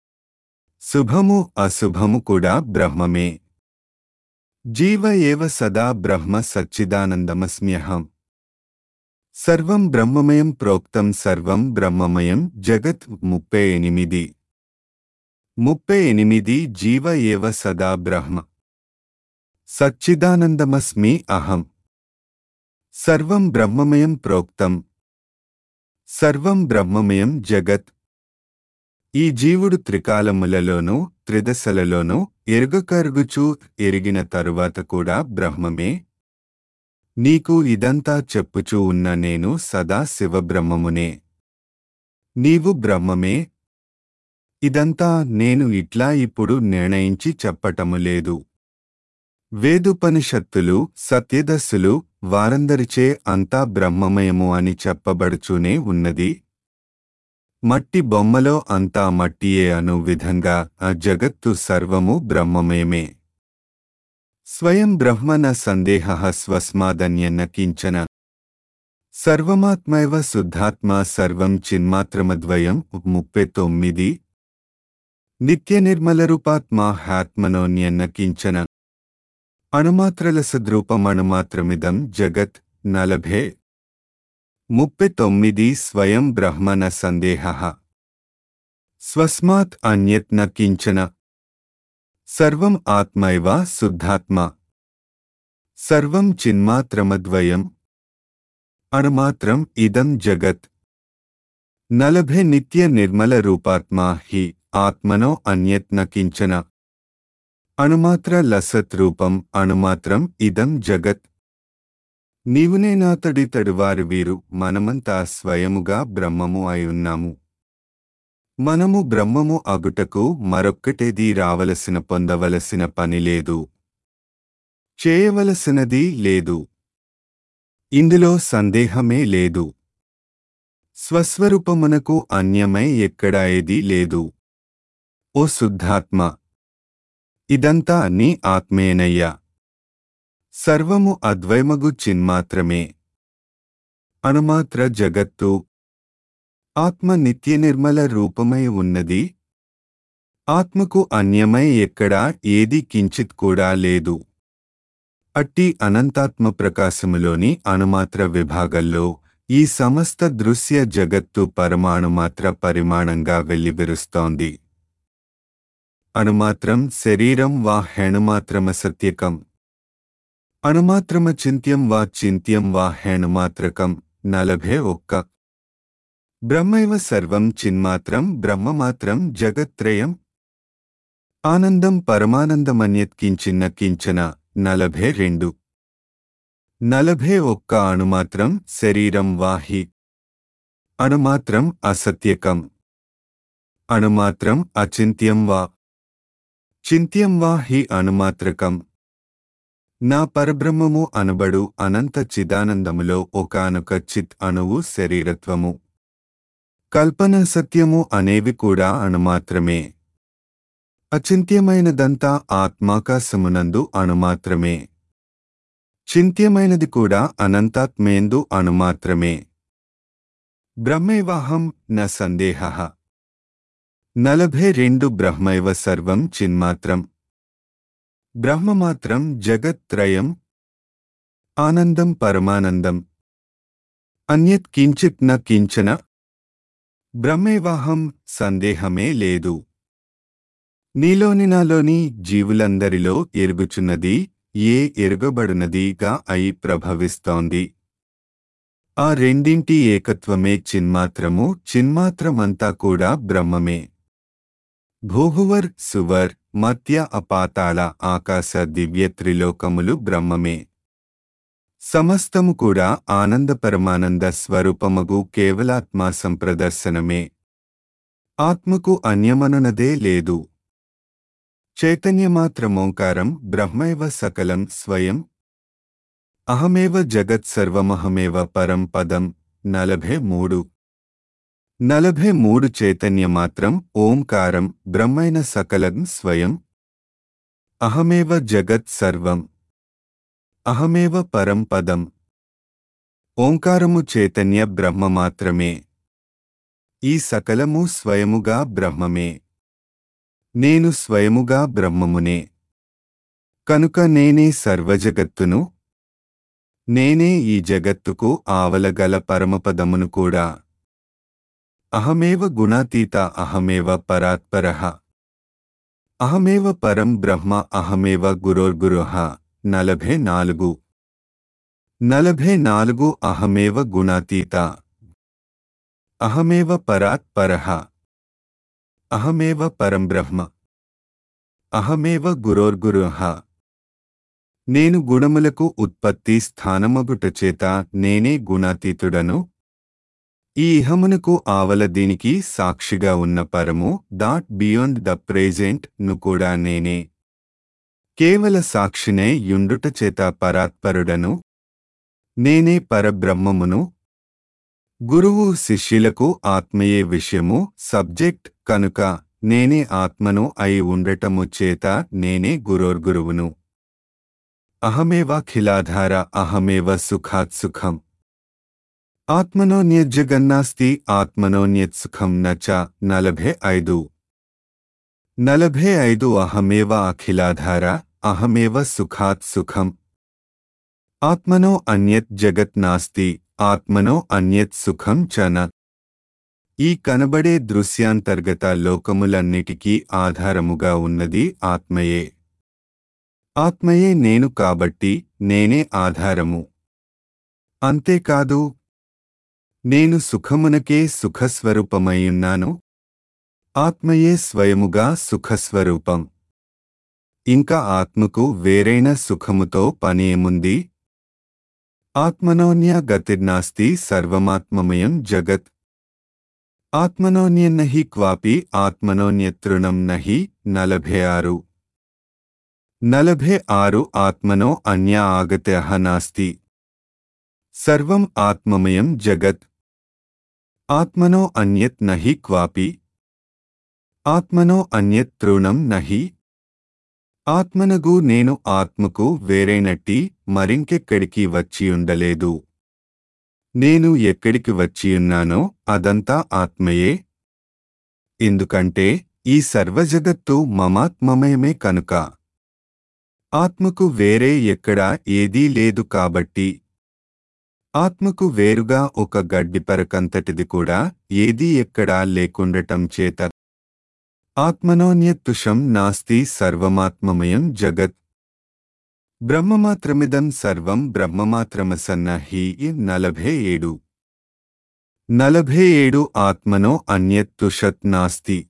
శుభము అశుభము కూడా బ్రహ్మమే జీవ ఏవ సదా బ్రహ్మ సచ్చిదానందమస్మ్యహం సర్వం బ్రహ్మమయం ప్రోక్తం సర్వం బ్రహ్మమయం జగత్ ముప్పై ఎనిమిది ముప్పై ఎనిమిది జీవ ఏవ సదా బ్రహ్మ సచ్చిదానందమస్మి అహం సర్వం బ్రహ్మమయం ప్రోక్తం సర్వం బ్రహ్మమయం జగత్ ఈ జీవుడు త్రికాలములలోనూ త్రిదశలలోనూ ఎరుగకరుగుచూ ఎరిగిన తరువాత కూడా బ్రహ్మమే నీకు ఇదంతా చెప్పుచూ ఉన్న నేను సదా శివబ్రహ్మమునే నీవు బ్రహ్మమే ఇదంతా నేను ఇట్లా ఇప్పుడు నిర్ణయించి చెప్పటము లేదు వేదుపనిషత్తులు సత్యదస్సులు వారందరిచే అంతా బ్రహ్మమయము అని చెప్పబడుచూనే ఉన్నది మట్టి బొమ్మలో అంతా మట్టియే అను విధంగా ఆ జగత్తు సర్వము బ్రహ్మమయమే స్వయం బ్రహ్మణ సందేహ స్వస్మాదన్యన్న కించన సర్వమాత్మైవ శుద్ధాత్మ సర్వం చిన్మాత్రమద్వయం ముప్పై తొమ్మిది నిత్య నిర్మలరూపాత్మా హ్యాత్మనోన్యన్న కించన అణుమాత్రలసద్రూపమణుమాత్రమిదం జగత్ నలభే ముప్పై తొమ్మిది స్వయం బ్రహ్మణ సందేహ స్వస్మాత్ అన్యత్ న కించన సర్వం ఆత్మైవ శుద్ధాత్మ సర్వం చిన్మాత్రమద్వయం అణుమాత్రం ఇదం జగత్ నలభే నిత్య నిర్మల రూపాత్మా హి ఆత్మనో అన్యత్ న కించన అణుమాత్ర లసత్ రూపం అణుమాత్రం ఇదం జగత్ నీవునేనాతడి తడువారు వీరు మనమంతా స్వయముగా బ్రహ్మము అయున్నాము మనము బ్రహ్మము అగుటకు మరొక్కటేది రావలసిన పొందవలసిన పని లేదు చేయవలసినది లేదు ఇందులో సందేహమే లేదు స్వస్వరూపమునకు అన్యమై ఎక్కడా ఏదీ లేదు ఓ శుద్ధాత్మ ఇదంతా నీ ఆత్మేనయ్యా సర్వము అద్వైమగు చిన్మాత్రమే అణుమాత్ర జగత్తు ఆత్మ నిత్య నిర్మల రూపమై ఉన్నది ఆత్మకు అన్యమై ఎక్కడా ఏది కించిత్ కూడా లేదు అట్టి అనంతాత్మ ప్రకాశములోని అణుమాత్ర విభాగంలో ఈ సమస్త దృశ్య జగత్తు పరమాణుమాత్ర పరిమాణంగా వెల్లివిరుస్తోంది అణుమాత్రం శరీరం వా హేణుమాత్రమసత్యకం అణుమాత్రమ చింత్యం వా చింత్యం వా హేణుమాత్రకం నలభే ఒక్క బ్రహ్మైవ సర్వం చిన్మాత్రం బ్రహ్మమాత్రం జగత్రయం ఆనందం పరమానందమన్యత్కించిన్న కించన నలభే రెండు నలభే ఒక్క అణుమాత్రం శరీరం వాహి అణుమాత్రం అసత్యకం అణుమాత్రం అచింత్యం వా చింత్యం వా హి అణుమాత్రకం నా పరబ్రహ్మము అనబడు అనంత చిదానందములో ఒకానొక చిత్ అణువు శరీరత్వము కల్పన సత్యము అనేవి కూడా అణుమాత్రమే అచింత్యమైనదంతా ఆత్మాకాశమునందు అణుమాత్రమే చింత్యమైనది కూడా అనంతాత్మేందు అణుమాత్రమే బ్రహ్మైవాహం న సందేహ నలభై రెండు బ్రహ్మైవ సర్వం చిన్మాత్రం బ్రహ్మమాత్రం జగత్త్రయం ఆనందం పరమానందం అన్యత్ కించిత్ న కించన బ్రహ్మేవాహం సందేహమే లేదు నీలోని నాలోని జీవులందరిలో ఎరుగుచున్నది ఏ ఎరుగబడునదిగా అయి ప్రభవిస్తోంది ఆ రెండింటి ఏకత్వమే చిన్మాత్రము చిన్మాత్రమంతా కూడా బ్రహ్మమే భూహువర్ సువర్ మత్య అపాతాళ ఆకాశ దివ్య త్రిలోకములు బ్రహ్మమే సమస్తము కూడా ఆనంద పరమానంద స్వరూపమగు కేవలాత్మా సంప్రదర్శనమే ఆత్మకు అన్యమనునదే లేదు చైతన్యమాత్రమోంకారం బ్రహ్మైవ సకలం స్వయం అహమేవ జగత్ సర్వమహమేవ పరం పదం నలభై మూడు నలభై మూడు చైతన్యమాత్రం ఓంకారం బ్రహ్మైన సకలం స్వయం అహమేవ జగత్ సర్వం అహమేవ పరం పదం ఓంకారము చైతన్య బ్రహ్మ మాత్రమే ఈ సకలము స్వయముగా బ్రహ్మమే నేను స్వయముగా బ్రహ్మమునే కనుక నేనే సర్వజగత్తును నేనే ఈ జగత్తుకు ఆవలగల పరమపదమును కూడా అహమేవ గుణాతీత అహమేవ పరాత్పరః అహమేవ పరం బ్రహ్మ అహమేవ గురోర్గురుః నలభై నాలుగు నలభై నాలుగు అహమేవ గుణాతీత అహమేవ పరాత్ పరః అహమేవ పరం బ్రహ్మ అహమేవ గురోర్గురుః నేను గుణములకు ఉత్పత్తి స్థానమగుట చేత నేనే గుణాతీతుడను ఈ ఇహమునకు ఆవల దీనికి సాక్షిగా ఉన్న పరము డాట్ బియాండ్ ద ప్రెజెంట్ ను కూడా నేనే కేవల సాక్షినే యుండుట చేత పరాత్పరుడను నేనే పరబ్రహ్మమును గురువు శిష్యులకు ఆత్మయే విషయము సబ్జెక్ట్ కనుక నేనే ఆత్మను అయి ఉండటము చేత నేనే గురోర్గురువును అహమేవాఖిలాధార అహమేవ సుఖాత్ సుఖం ఆత్మనోన్యజ్జగన్నాస్తి ఆత్మనోన్యత్సుఖం నచ నలభై ఐదు నలభై ఐదు అహమేవ అఖిలాధార అహమేవ సుఖాత్ సుఖం ఆత్మనో అన్యత్ జగత్ నాస్తి ఆత్మనో అన్యత్ సుఖం చన ఈ కనబడే దృశ్యాంతర్గత లోకములన్నిటికీ ఆధారముగా ఉన్నది ఆత్మయే ఆత్మయే నేను కాబట్టి నేనే ఆధారము అంతేకాదు నేను సుఖమునకే సుఖస్వరూపమైయున్నాను ఆత్మయే స్వయముగా సుఖస్వరూపం ఇంకా ఆత్మకు వేరైన సుఖముతో పనేముంది ఆత్మనోన్య గతిర్నాస్తి సర్వమాత్మమయం జగత్ ఆత్మనోన్యన్నహి క్వాపి ఆత్మనోన్యతృణం నహి నలభై ఆరు నలభై ఆరు ఆత్మనో అన్య ఆగత్య నాస్తి సర్వం ఆత్మమయం జగత్ ఆత్మనో అన్యత్ నహి క్వాపి ఆత్మనో అన్యత్ తృణం నహి ఆత్మనగు నేను ఆత్మకు వేరైనట్టి మరింకెక్కడికి వచ్చియుండలేదు నేను ఎక్కడికి వచ్చియున్నానో అదంతా ఆత్మయే ఎందుకంటే ఈ సర్వజగత్తు మమాత్మమయమే కనుక ఆత్మకు వేరే ఎక్కడా ఏదీ లేదు కాబట్టి ఆత్మకు వేరుగా ఒక గడ్డిపరకంతటిది కూడా ఏదీ ఎక్కడా లేకుండటం చేత ఆత్మనోన్యత్తుషం నాస్తి సర్వమాత్మమయం జగత్ బ్రహ్మమాత్రమిదం సర్వం బ్రహ్మమాత్రమసన్న హి నలభై ఏడు నలభై ఏడు ఆత్మనో అన్యత్తుషత్ నాస్తి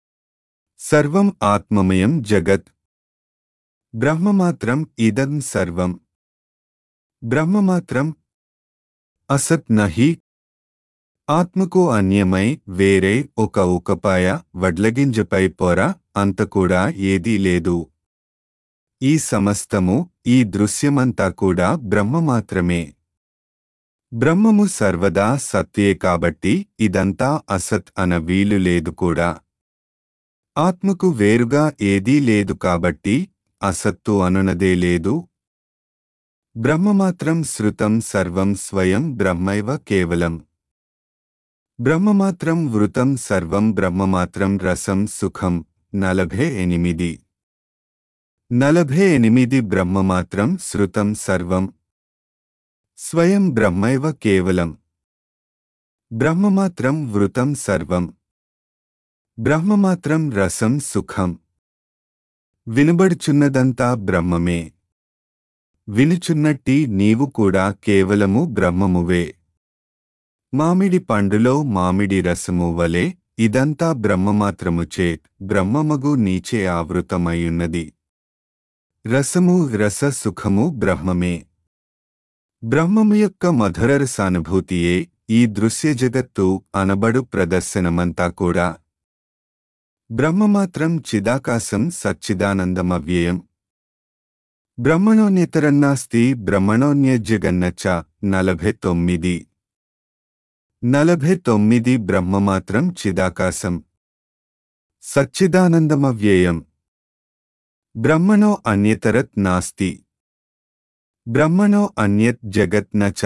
సర్వం ఆత్మమయం జగత్ బ్రహ్మమాత్రం ఇదం సర్వం బ్రహ్మమాత్రం అసత్ నహి ఆత్మకు అన్యమై వేరే ఒక ఉకపాయ వడ్లగింజపై పొర అంత కూడా ఏదీ లేదు ఈ సమస్తము ఈ దృశ్యమంతా కూడా బ్రహ్మ మాత్రమే బ్రహ్మము సర్వదా సత్యే కాబట్టి ఇదంతా అసత్ అన వీలు లేదు కూడా ఆత్మకు వేరుగా ఏదీ లేదు కాబట్టి అసత్తు అనునదే లేదు బ్రహ్మమాత్రం శృతం సర్వం స్వయం బ్రహ్మైవ కేవలం బ్రహ్మమాత్రం వృతం సర్వం బ్రహ్మమాత్రం రసం సుఖం నలభై ఎనిమిది నలభై ఎనిమిది బ్రహ్మమాత్రం శృతం సర్వం స్వయం బ్రహ్మైవ కేవలం బ్రహ్మమాత్రం వృతం సర్వం బ్రహ్మమాత్రం రసం సుఖం వినబడుచున్నదంతా బ్రహ్మమే వినుచున్నట్టి నీవు కూడా కేవలము బ్రహ్మమువే మామిడి పండులో మామిడి రసము వలె ఇదంతా బ్రహ్మమాత్రము చేత్ బ్రహ్మమగు నీచే ఆవృతమయ్యున్నది రసము రస సుఖము బ్రహ్మమే బ్రహ్మము యొక్క మధురరసానుభూతియే ఈ దృశ్య జగత్తు అనబడు ప్రదర్శనమంతా కూడా బ్రహ్మమాత్రం చిదాకాశం సచ్చిదానందమవ్యయం బ్రహ్మణోన్యతరన్నాస్తి బ్రహ్మణోన్యజగన్నచ నలభై తొమ్మిది నలభై తొమ్మిది బ్రహ్మమాత్రం చిదాకాశం సచ్చిదానందమవ్యయం బ్రహ్మణో అన్యతరత్ నాస్తి బ్రహ్మణో అన్యత్ జగత్ నచ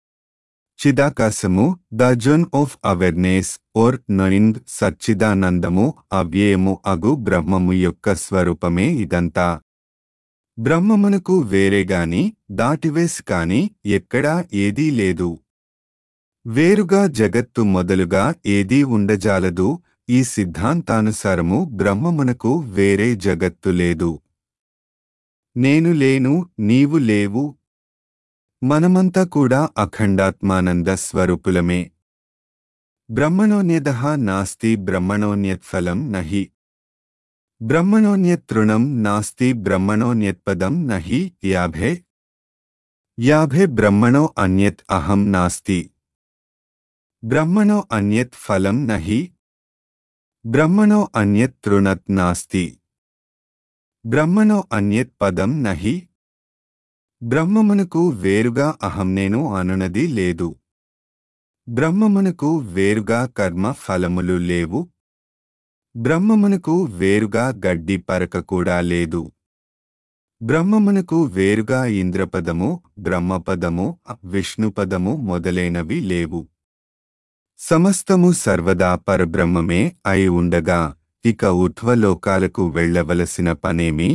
చిదాకాశము the zone of awareness or నొయింద్ సచ్చిదానందము అవ్యయము అగు బ్రహ్మము యొక్క స్వరూపమే ఇదంతా బ్రహ్మమునకు వేరేగాని దాటివేసి కాని ఎక్కడా ఏదీ లేదు వేరుగా జగత్తు మొదలుగా ఏదీ ఉండజాలదు ఈ సిద్ధాంతానుసారము బ్రహ్మమునకు వేరే జగత్తు లేదు నేను లేను నీవు లేవు మనమంతా కూడా అఖండాత్మానంద స్వరూపులమే బ్రహ్మణోన్యద నాస్తి బ్రహ్మణోన్యత్ఫలం నహి బ్రహ్మణోన్యతృణం నాస్తి బ్రహ్మణోన్యత్పదం నహి యాభే యాభే బ్రహ్మణో అన్యత్ అహం నాస్తి బ్రహ్మణో అన్యత్ ఫలం నహి బ్రహ్మణో అన్యత్ తృణత్ నాస్తి బ్రహ్మణో అన్యత్ పదం నహి బ్రహ్మమునకు వేరుగా అహం నేను అనునది లేదు బ్రహ్మమునకు వేరుగా కర్మ ఫలములు లేవు బ్రహ్మమునకు వేరుగా గడ్డి పరక కూడా లేదు బ్రహ్మమునకు వేరుగా ఇంద్రపదము బ్రహ్మపదము విష్ణుపదము మొదలైనవి లేవు సమస్తము సర్వదా పరబ్రహ్మమే అయి ఉండగా ఇక ఊర్ధ్వలోకాలకు వెళ్ళవలసిన పనేమి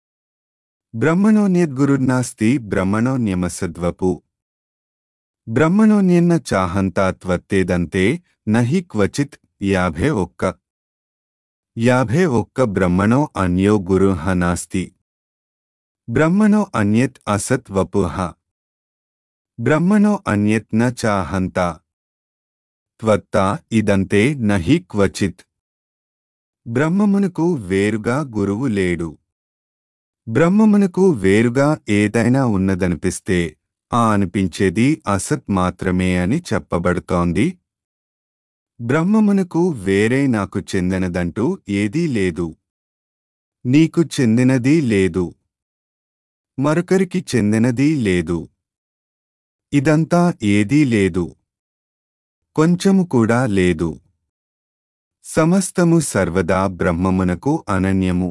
బ్రహ్మణోన్యద్గురుర్నాస్తి బ్రహ్మణోన్యమసద్వపు బ్రహ్మణోన్యన్న చాహంతా త్వత్తేదంతే నహి క్వచిత్ యాభే ఒక్క యాభే ఒక్క బ్రహ్మణో అన్యో గురుః నాస్తి బ్రహ్మణో అన్యత్ అసత్ వపుః బ్రహ్మణో అన్యత్ న చాహంతా త్వత్తా ఇదంతే నహి క్వచిత్ బ్రహ్మమునకు వేరుగా గురువు లేడు బ్రహ్మమునకు వేరుగా ఏదైనా ఉన్నదనిపిస్తే ఆ అనిపించేది అసత్ మాత్రమే అని చెప్పబడుతోంది బ్రహ్మమునకు వేరే నాకు చెందినదంటూ ఏదీ లేదు నీకు చెందినది లేదు మరొకరికి చెందినది లేదు ఇదంతా ఏదీ లేదు కొంచెము కూడా లేదు సమస్తము సర్వదా బ్రహ్మమునకు అనన్యము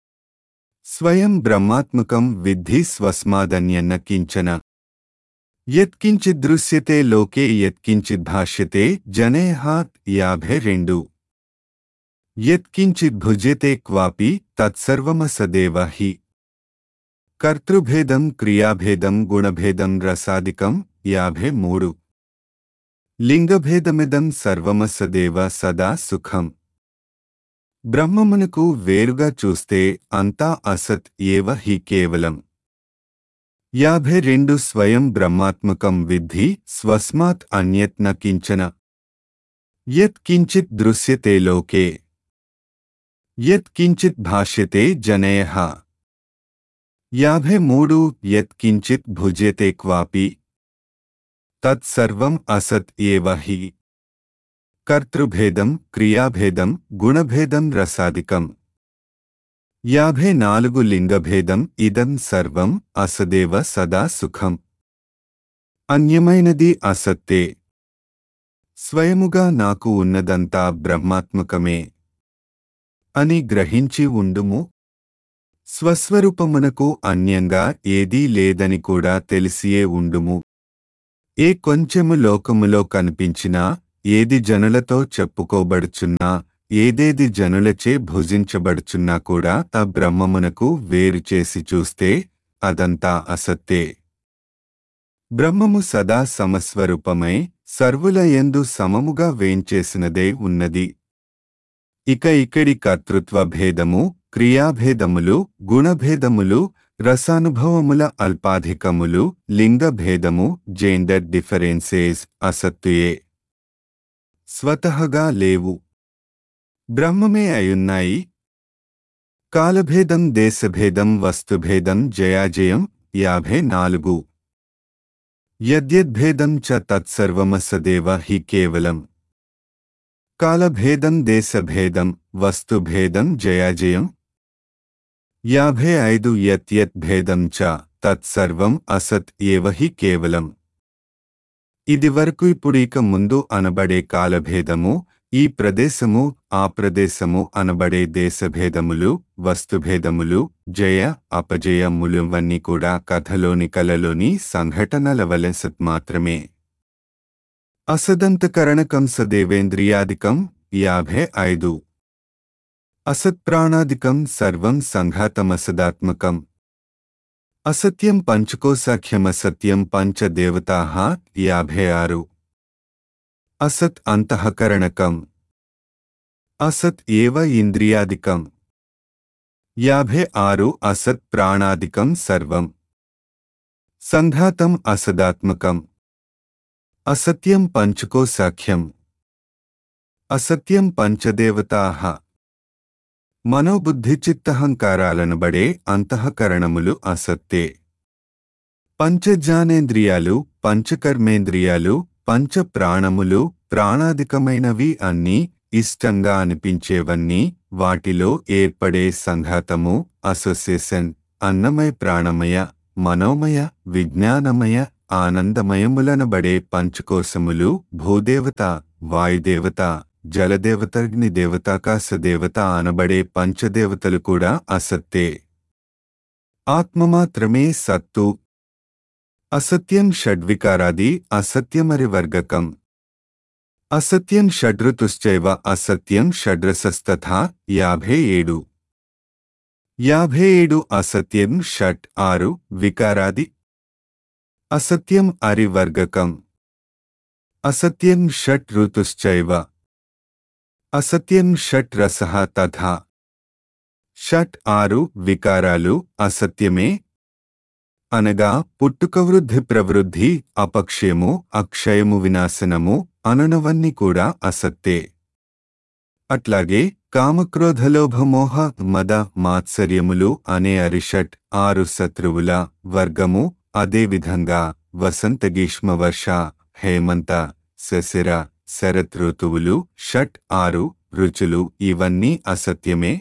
స్వయం బ్రహ్మాత్మకం విద్ధి స్వస్మాదన్యన్న కించన యత్కించిదృశ్యతే లోకే యత్కించిద్భాష్యతే జనేహ యాభై రెండు యత్కించిద్భుజ్యతే క్వాపి తత్సర్వమసదేవ హి కర్తృభేదం క్రియాభేదం గుణభేదం రసాదికం యాభై మూడు లింగభేదమిదం సర్వమసదేవ సదా సుఖం బ్రహ్మమునకు వేరుగా చూస్తే అంతా అసత్ ఏవ హి కేవలం యాభై రెండు స్వయం బ్రహ్మాత్మకం విద్ధి స్వస్మాత్ అన్యత్ న కించన యత్ కించిత్ దృశ్యతే లోకే యత్ కించిత్ భాష్యతే జనేహ యాభై మూడు యత్ కించిత్ భుజ్యతే క్వాపి తత్సర్వం అసత్ ఏవ హి కర్తృభేదం క్రియాభేదం గుణభేదం రసాదికం యాభై నాలుగు లింగభేదం ఇదం సర్వం అసదేవ సదా సుఖం అన్యమైనది అసత్తే స్వయముగా నాకు ఉన్నదంతా బ్రహ్మాత్మకమే అని గ్రహించి ఉండుము స్వస్వరూపమునకు అన్యంగా ఏదీ లేదని కూడా తెలిసియే ఉండుము ఏ కొంచెము లోకములో కనిపించినా ఏది జనులతో చెప్పుకోబడుచున్నా ఏదేది జనులచే భుజించబడుచున్నా కూడా ఆ బ్రహ్మమునకు వేరు చేసి చూస్తే అదంతా అసత్తే బ్రహ్మము సదా సమస్వరూపమై సర్వుల యందు సమముగా వేంచేసినదే ఉన్నది ఇక ఇక్కడి కర్తృత్వ భేదము క్రియాభేదములు గుణభేదములు రసానుభవముల అల్పాధికములు లింగభేదము జెండర్ డిఫరెన్సేస్ అసత్తుయే స్వతహగా లేవు బ్రహ్మమే అయున్నాయి కాలభేదం దేశభేదం వస్తుభేదం జయాజయం యాభై నాలుగు యద్యద్భేదం చ తత్సర్వమసదేవ హి కేవలం కాలభేదం దేశభేదం వస్తుభేదం జయాజయం యాభై ఐదు యత్యత్ భేదం చ తత్సర్వం అసత్ ఏవ హి కేవలం ఇదివరకు ఇప్పుడు ఇక ముందు అనబడే కాలభేదము ఈ ప్రదేశము ఆ ప్రదేశము అనబడే దేశభేదములు వస్తుభేదములు జయ అపజయములువన్నీ కూడా కథలోని కలలోని సంఘటనల వలె సత్ మాత్రమే అసదంతకరణకం సదేవేంద్రియాదికం యాభై ఐదు అసత్ప్రాణాదికం సర్వం సంఘాతమసదాత్మకం అసత్యం పంచకోసాఖ్యమసత్యం పంచదేవతాః యాభై ఆరు అసత్ అంతఃకరణకం అసత్ ఏవ ఇంద్రియాదికం యాభై ఆరు అసత్ ప్రాణాదికం సర్వం సంఘాతం అసదాత్మకం అసత్యం పంచకోసాఖ్యం అసత్యం పంచదేవతాః మనోబుద్ధిచిత్తహంకారాలనబడే అంతఃకరణములు అసత్తే పంచజ్ఞానేంద్రియాలు పంచకర్మేంద్రియాలు పంచ ప్రాణములు ప్రాణాధికమైనవి అన్నీ ఇష్టంగా అనిపించేవన్నీ వాటిలో ఏర్పడే సంఘాతము అసోసియేషన్ అన్నమయ ప్రాణమయ మనోమయ విజ్ఞానమయ ఆనందమయములనబడే పంచకోశములు భూదేవత వాయుదేవత జలదేవతగ్ని దేవతాకాశదేవత అనబడే పంచదేవతలు కూడా అసత్తే ఆత్మమాత్రమే సత్తు అసత్యం షడ్వికారాది అసత్యమరి వర్గకం అసత్యం షడ్రుతుశ్చైవ అసత్యం షడ్రసస్తథా యాభై ఏడు యాభై ఏడు అసత్యం షట్ ఆరు వికారాది అసత్యం అరివర్గకం అసత్యం షట్ ఋతుశ్చైవ అసత్యం షట్ రసః తథా షట్ ఆరు వికారాలు అసత్యమే అనగా పుట్టుక వృద్ధి ప్రవృద్ధి అపక్షయము అక్షయము వినాశనము అనునవన్నీ కూడా అసత్తే అట్లాగే కామక్రోధలోభమోహ మద మాత్సర్యములు అనే అరిషట్ ఆరు శత్రువుల వర్గము అదేవిధంగా వసంత గ్రీష్మ వర్ష హేమంత శశిర శరతృతువులు షట్ ఆరు రుచులు ఇవన్నీ అసత్యమే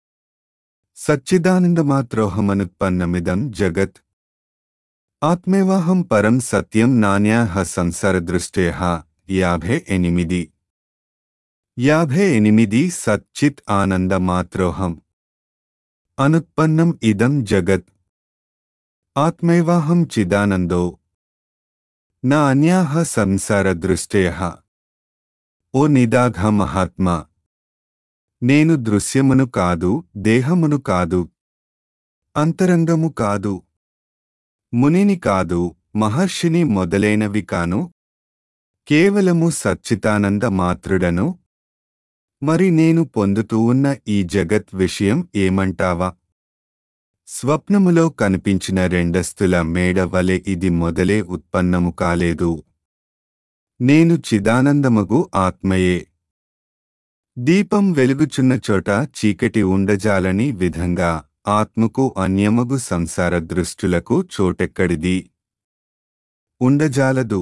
సచ్చిదానందమాత్రోహమనుత్పన్నమిదం జగత్ ఆత్మేవాహం పరం సత్యం నాణ్యాహ సంసారదృష్టే యాభై ఎనిమిది యాభై ఎనిమిది సచ్చిత్ ఆనందమాత్రోహం అనుత్పన్నం ఇదం జగత్ ఆత్మైవాహం చిదానందో నా అన్యాహ సంసారదృష్టేయ ఓ నిదాఘ మహాత్మా నేను దృశ్యమును కాదు దేహమును కాదు అంతరంగము కాదు మునిని కాదు మహర్షిని మొదలైనవి కాను కేవలము సచ్చితానంద మాత్రుడను మరి నేను పొందుతూ ఉన్న ఈ జగత్ విషయం ఏమంటావా స్వప్నములో కనిపించిన రెండస్తుల మేడ వలె ఇది మొదలే ఉత్పన్నము కాలేదు నేను చిదానందమగు ఆత్మయే దీపం వెలుగుచున్న చోట చీకటి ఉండజాలని విధంగా ఆత్మకు అన్యమగు సంసార దృష్టులకు చోటెక్కడిది ఉండజాలదు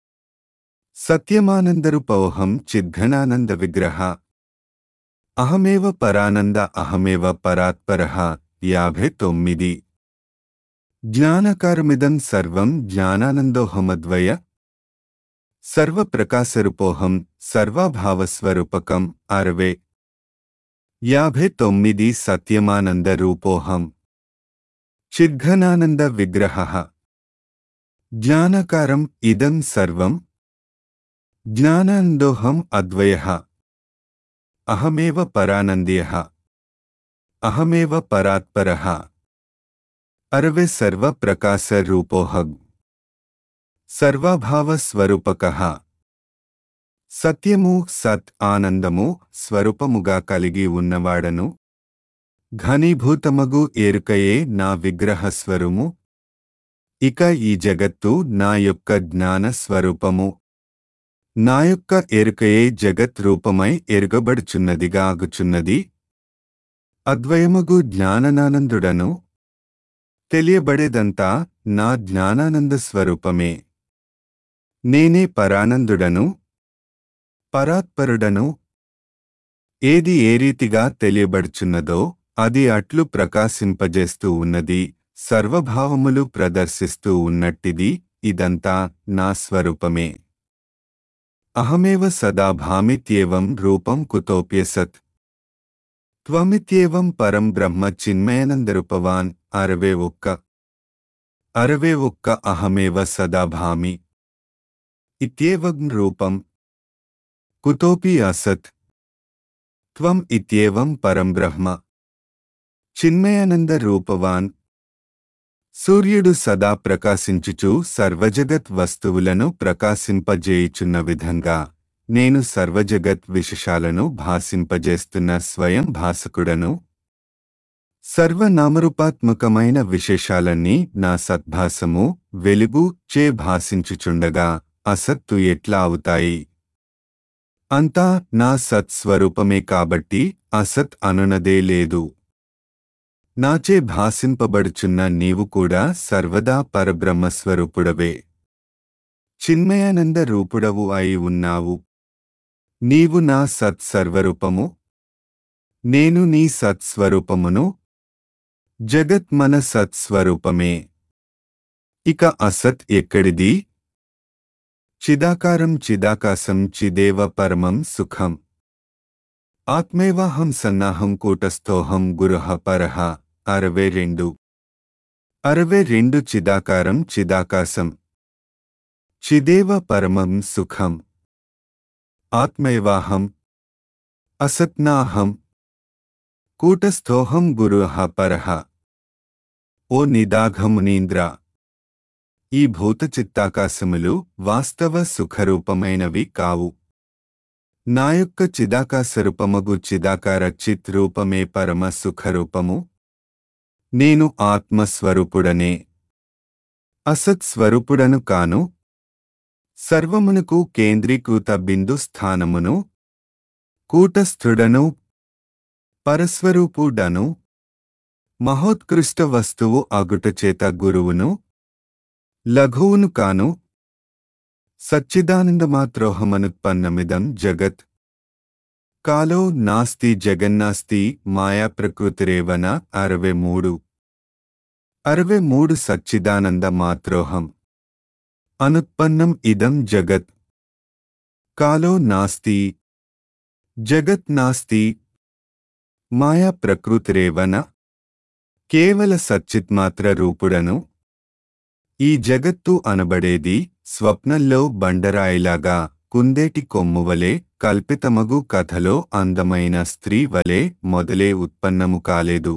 సత్యమానందరుపౌహం చిద్ఘనానంద విగ్రహ అహమేవ పరానంద అహమేవ పరాత్పర యాభై తొమ్మిది జ్ఞానకారమిదం సర్వం జ్ఞానానందోహమద్వయ సర్వప్రకాశరూపోహం సర్వాభావస్వరూపకం అరవే యాభై తొమ్మిది సత్యమానంద రూపోహం చిద్ఘనానంద విగ్రహ జ్ఞానకారం ఇదం సర్వం జ్ఞానానందోహం అద్వయ అహమేవ పరానంద్య అహమేవ పరాత్పర అరవే సర్వప్రకాశరూపోహం సర్వభావస్వరూపక సత్యము సత్ ఆనందము స్వరూపముగా కలిగి ఉన్నవాడను ఘనీభూతమగు ఎరుకయే నా విగ్రహ స్వరము ఇక ఈ జగత్తు నా యొక్క జ్ఞాన స్వరూపము నా యొక్క ఎరుకయే జగత్ రూపమై ఎరుగబడుచున్నదిగా ఆగుచున్నది అద్వయమగు జ్ఞాననానందుడను తెలియబడేదంతా నా జ్ఞానానంద స్వరూపమే నేనే పరానందుడను పరాత్పరుడను ఏది ఏ రీతిగా తెలియబడుచున్నదో అది అట్లు ప్రకాశింపజేస్తూ ఉన్నది సర్వభావములు ప్రదర్శిస్తూ ఉన్నట్టిది ఇదంతా నా స్వరూపమే అహమేవ సదా భామిత్యేవం రూపం కుతోప్యసత్ త్వమిత్యేవం పరం బ్రహ్మ చిన్మయానందరూపవాన్ అరవే ఒక్క అరవే ఒక్క అహమేవ సదా భామి ఇత్యేవం రూపం కుతోపి అసత్ త్వం ఇత్యేవం పరం బ్రహ్మ చిన్మయానంద రూపవాన్ సూర్యుడు సదా ప్రకాశించుచు సర్వజగత్ వస్తువులను ప్రకాశింపజేయుచున్న విధంగా నేను సర్వజగత్ విశేషాలను భాసింపజేస్తున్న స్వయం భాసకుడను సర్వనామరూపాత్మకమైన విశేషాలన్నీ నా సద్భాసము వెలుగు చే భాసించుచుండగా అసత్తు ఎట్లా అవుతాయి అంతా నా సత్స్వరూపమే కాబట్టి అసత్ అనునదే లేదు నాచే భాసింపబడుచున్న నీవు కూడా సర్వదా పరబ్రహ్మస్వరూపుడవే చిన్మయానంద రూపుడవు అయి ఉన్నావు నీవు నా సత్సర్వరూపము నేను నీ సత్స్వరూపమును జగత్ మన సత్స్వరూపమే ఇక అసత్ ఎక్కడిది చిదాకారం చిదాకాశం చిదేవ పరమం సుఖం ఆత్మేవాహం సన్నాహం కూటస్థోహం గురుహ పరహ అరవై రెండు అరవై రెండు చిదాకారం చిదాకాశం చిదేవ పరమం సుఖం ఆత్మైవాహం అసత్నాహం కూటస్థోహం గురుహ పరహ ఓ నిదాఘమునీంద్ర ఈ భూత చిత్తాకాశములు వాస్తవ సుఖరూపమైనవి కావు నా యొక్క చిదాకాశరూపమగు చిదాకార చిత్ రూపమే పరమ సుఖరూపము నేను ఆత్మస్వరూపుడనే అసత్ స్వరూపుడను కాను సర్వమునకు కేంద్రీకృత బిందు స్థానమును కూటస్థుడను పరస్వరూపుడను మహోత్కృష్ట వస్తువు అగుటచేత గురువును లఘువును కాను సచ్చిదానందమాత్రోహమనుత్పన్నమిదం జగత్ కాలో నాస్తి జగన్నాస్తి మాయా ప్రకృతిరేవన అరవై మూడు అరవై మూడు సచ్చిదానంద మాత్రోహం అనుత్పన్నం ఇదం జగత్ కాలో నాస్తి జగత్ నాస్తి మాయా ప్రకృతిరేవన కేవల సచ్చిత్మాత్ర రూపుడను ఈ జగత్తు అనబడేది స్వప్నంలో బండరాయిలాగా కుందేటి కొమ్మువలే కల్పితమగు కథలో అందమైన స్త్రీ వలె మొదలే ఉత్పన్నము కాలేదు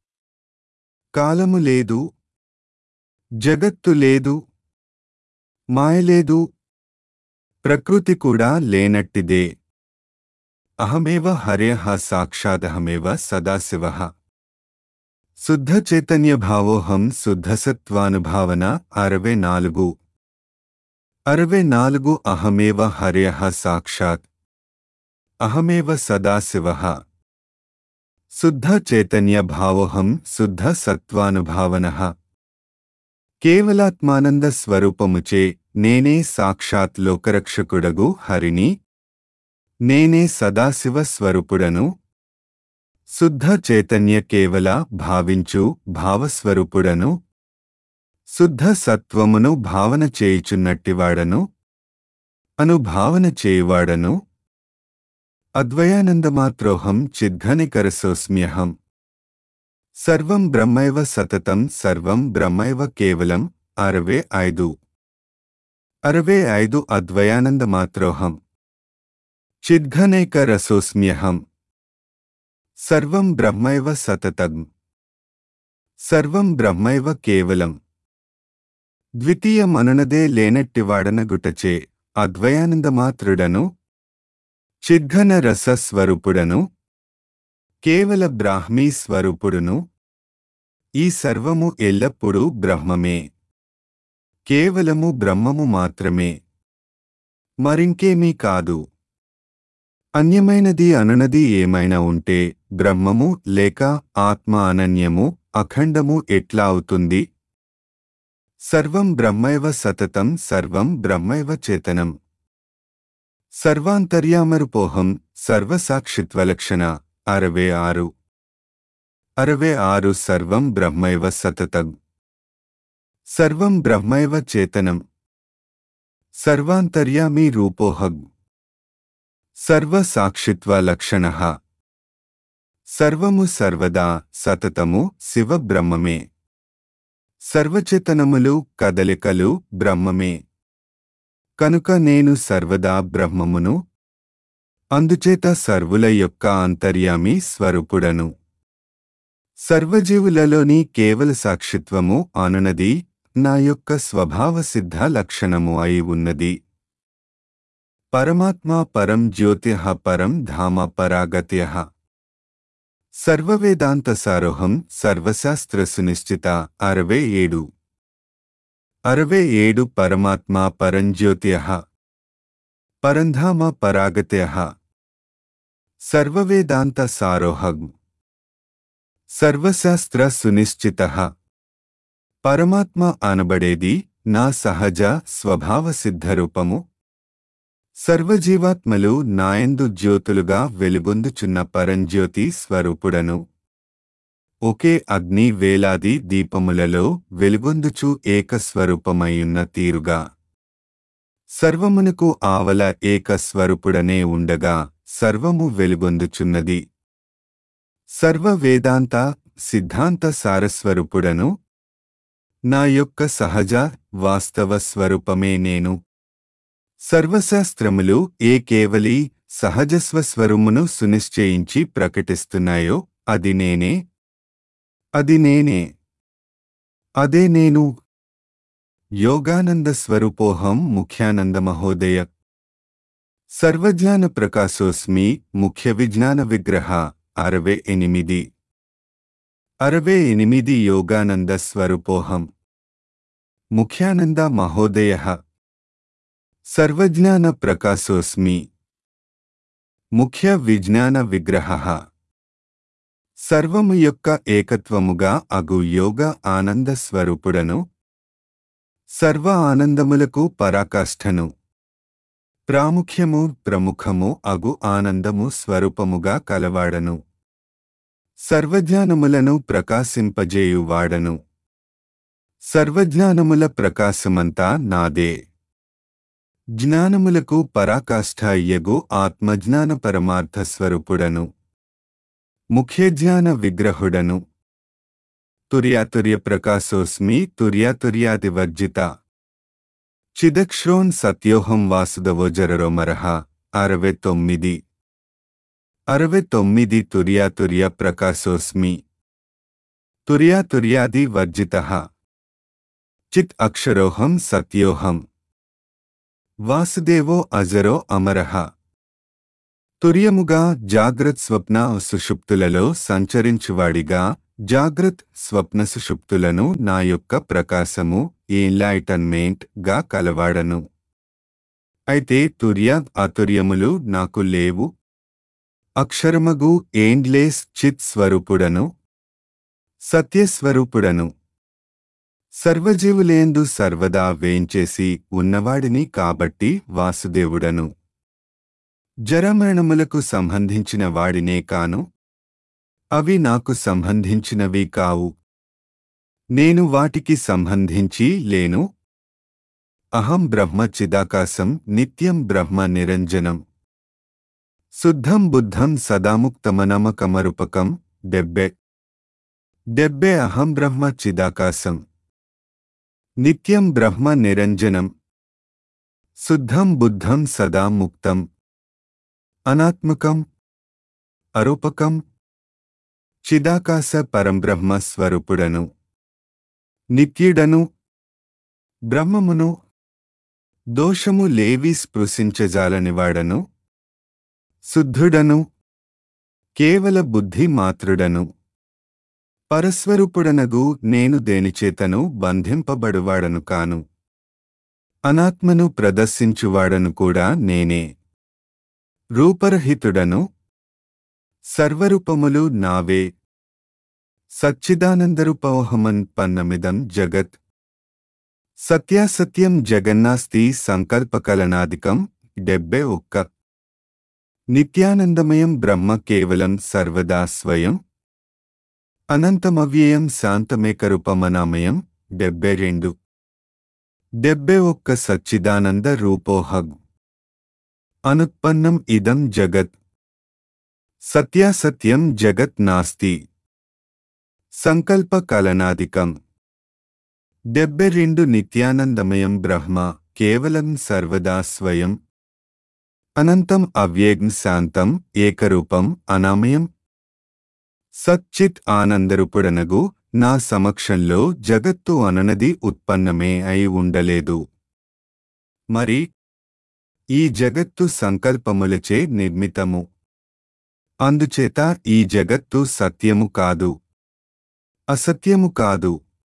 కాలము లేదు జగత్తు లేదు మాయలేదు ప్రకృతి కూడా లేనట్టిదే అహమేవ హర్యః సాక్షాదహమేవ సదాశివః శుద్ధ చైతన్య భావోహం శుద్ధసత్వానుభావన అరవై నాలుగు అరవై నాలుగు అహమేవ హర్యః సాక్షాత్ అహమేవ సదాశివః శుద్ధ చైతన్య భావోహం శుద్ధ సత్వానుభావనః కేవలాత్మానంద స్వరూపముచే నేనే సాక్షాత్ లోకరక్షకుడగు హరిని నేనే సదాశివ స్వరూపుడను శుద్ధ చైతన్య కేవల భావించు భావస్వరూపుడను శుద్ధ సత్వమును భావన చేయుచున్నట్టివాడను అనుభావన చేయువాడను అద్వయానందమాత్రోహం చిద్ఘనికరసోస్మ్యహం సర్వం బ్రహ్మైవ సతతం సర్వం బ్రహ్మైవ కేవలం అరవై ఐదు అరవై ఐదు అద్వయానందమాత్రోహం చిద్ఘనైక రసోస్మ్యహం సర్వం బ్రహ్మైవ సతతం సర్వం బ్రహ్మైవ కేవలం ద్వితీయమనునదే లేనట్టివాడనగుటచే అద్వయానందమాత్రుడను చిద్ఘన రస స్వరూపుడను కేవల బ్రాహ్మీ స్వరూపుడును ఈ సర్వము ఎల్లప్పుడూ బ్రహ్మమే కేవలము బ్రహ్మము మాత్రమే మరింకేమీ కాదు అన్యమైనది అనునది ఏమైనా ఉంటే బ్రహ్మము లేక ఆత్మ అనన్యము అఖండము ఎట్లా అవుతుంది సర్వం బ్రహ్మైవ సతతం సర్వం బ్రహ్మైవ చేతనం సర్వాంతర్యామరుపోహం సర్వసాక్షిత్వలక్షణ అరవై ఆరు అరవై ఆరు సర్వం బ్రహ్మైవ సతతం సర్వం బ్రహ్మైవ చేతనం సర్వాంతర్యామి రూపోహం సర్వసాక్షిత్వ లక్షణ సర్వము సర్వదా సతతము శివ బ్రహ్మమే సర్వచేతనములు కదలికలు బ్రహ్మమే కనుక నేను సర్వదా బ్రహ్మమును అందుచేత సర్వుల యొక్క అంతర్యామి స్వరూపుడను సర్వజీవులలోని కేవల సాక్షిత్వము అనునది నా యొక్క స్వభావ సిద్ధ లక్షణము అయి ఉన్నది పరమాత్మా పరం జ్యోతిః పరం ధామ పరాగత్యః సర్వవేదాంత సారోహం సర్వశాస్త్ర సునిశ్చిత అరవై ఏడు అరవై ఏడు పరమాత్మా పరంజ్యోతిః పరంధామ పరాగత్యః సర్వవేదాంత సారోహం సర్వశాస్త్ర సునిశ్చిత పరమాత్మ అనబడేది నా సహజ స్వభావ సిద్ధరూపము సర్వజీవాత్మలు నాయందు జ్యోతులుగా వెలుగొందుచున్న పరంజ్యోతి స్వరూపుడను ఒకే అగ్ని వేలాది దీపములలో వెలుగొందుచు ఏకస్వరూపమయ్యున్న తీరుగా సర్వమునకు ఆవల ఏకస్వరూపుడనే ఉండగా సర్వము వెలుగొందుచున్నది సర్వ వేదాంత సిద్ధాంత సారస్వరూపుడను నా యొక్క సహజ వాస్తవ స్వరూపమే నేను సర్వశాస్త్రములు ఏ కేవలి సహజస్వస్వరమును సునిశ్చయించి ప్రకటిస్తున్నాయో అది నేనే అది నేనే అదే నేను యోగానంద స్వరూపోహం ముఖ్యానంద మహోదయ సర్వజ్ఞాన ప్రకాశోస్మి ముఖ్య విజ్ఞాన విగ్రహ అరవై ఎనిమిది అరవై ఎనిమిది యోగానంద స్వరూపోహం ముఖ్యానంద మహోదయ సర్వజ్ఞాన ప్రకాశోస్మి ముఖ్య విజ్ఞాన విగ్రహ సర్వము యొక్క ఏకత్వముగా అగు యోగ ఆనంద స్వరూపుడను సర్వ ఆనందములకు పరాకాష్ఠను ప్రాముఖ్యము ప్రముఖము అగు ఆనందము స్వరూపముగా కలవాడను సర్వజ్ఞానములను ప్రకాశింపజేయువాడను సర్వజ్ఞానముల ప్రకాశమంతా నాదే జ్ఞానములకు పరాకాష్ఠ అయ్యగు ఆత్మజ్ఞాన పరమార్థ స్వరూపుడను ముఖ్యజ్ఞాన విగ్రహుడను తుర్యాతుర్య ప్రకాశోస్మి తుర్యాతుర్యాదివర్జిత చిదక్షోన్ సత్యోహం వాసుదవోజరరోమరహ అరవై తొమ్మిది అరవై తొమ్మిది తుర్యాతుర్య ప్రకాశోస్మి తుర్యాతుర్యాది వర్జిత చిత్ అక్షరోహం సత్యోహం వాసుదేవో అజరో అమరః తుర్యముగా జాగ్రత్ స్వప్న సుషుప్తులలో సంచరించువాడిగా జాగ్రత్ స్వప్న సుషుప్తులను నా యొక్క ప్రకాశము ఎన్లైటన్మెంట్ గా కలవాడను అయితే తుర్య అతుర్యములు నాకు లేవు అక్షరమగు ఏండ్లేస్ చిత్ స్వరూపుడను సత్యస్వరూపుడను సర్వజీవులేందు సర్వదా వేంచేసి ఉన్నవాడిని కాబట్టి వాసుదేవుడను జరమరణములకు సంబంధించిన వాడినే కాను అవి నాకు సంబంధించినవి కావు నేను వాటికి సంబంధించి లేను అహం బ్రహ్మ చిదాకాశం నిత్యం బ్రహ్మ నిరంజనం శుద్ధం బుద్ధం సదాముక్తమనమకమరుపకం డెబ్బె డెబ్బె అహం బ్రహ్మ చిదాకాశం నిత్యం బ్రహ్మ నిరంజనం శుద్ధం బుద్ధం సదా ముక్తం అనాత్మకం అరూపకం చిదాకాశ పరంబ్రహ్మ స్వరూపుడను నిత్యుడను బ్రహ్మమును దోషము లేవి స్పృశించజాలనివాడను శుద్ధుడను కేవల బుద్ధి మాత్రుడను పరస్వరూపుడనగు నేను దేనిచేతను బంధింపబడువాడను కాను అనాత్మను ప్రదర్శించువాడను కూడా నేనే రూపరహితుడను సర్వరూపములు నావే సచ్చిదానందరూపోహమన్ పన్నమిదం జగత్ సత్యాసత్యం జగన్నాస్తి సంకల్పకలనాదికం డెబ్బే ఒక్క నిత్యానందమయం బ్రహ్మ కేవలం సర్వదా స్వయం అనంతమవ్యయం శాంతమేకరూపమనామయం డెబ్బై రెండు డెబ్బై ఒక్క సచ్చిదానంద రూపోహగ్ అనుత్పన్నం ఇదం జగత్ సత్యాసత్యం జగత్ నాస్తి సంకల్ప కలనాదికం డెబ్బై రెండు నిత్యానందమయం బ్రహ్మ కేవలం సర్వదా స్వయం అనంతం అవ్యేగ్ం శాంతం ఏకరూపం అనామయం సచ్చిత్ ఆనందరూపుడనగు నా సమక్షంలో జగత్తు అననది ఉత్పన్నమే అయి ఉండలేదు మరి ఈ జగత్తు సంకల్పములచే నిర్మితము అందుచేత ఈ జగత్తు సత్యము కాదు అసత్యము కాదు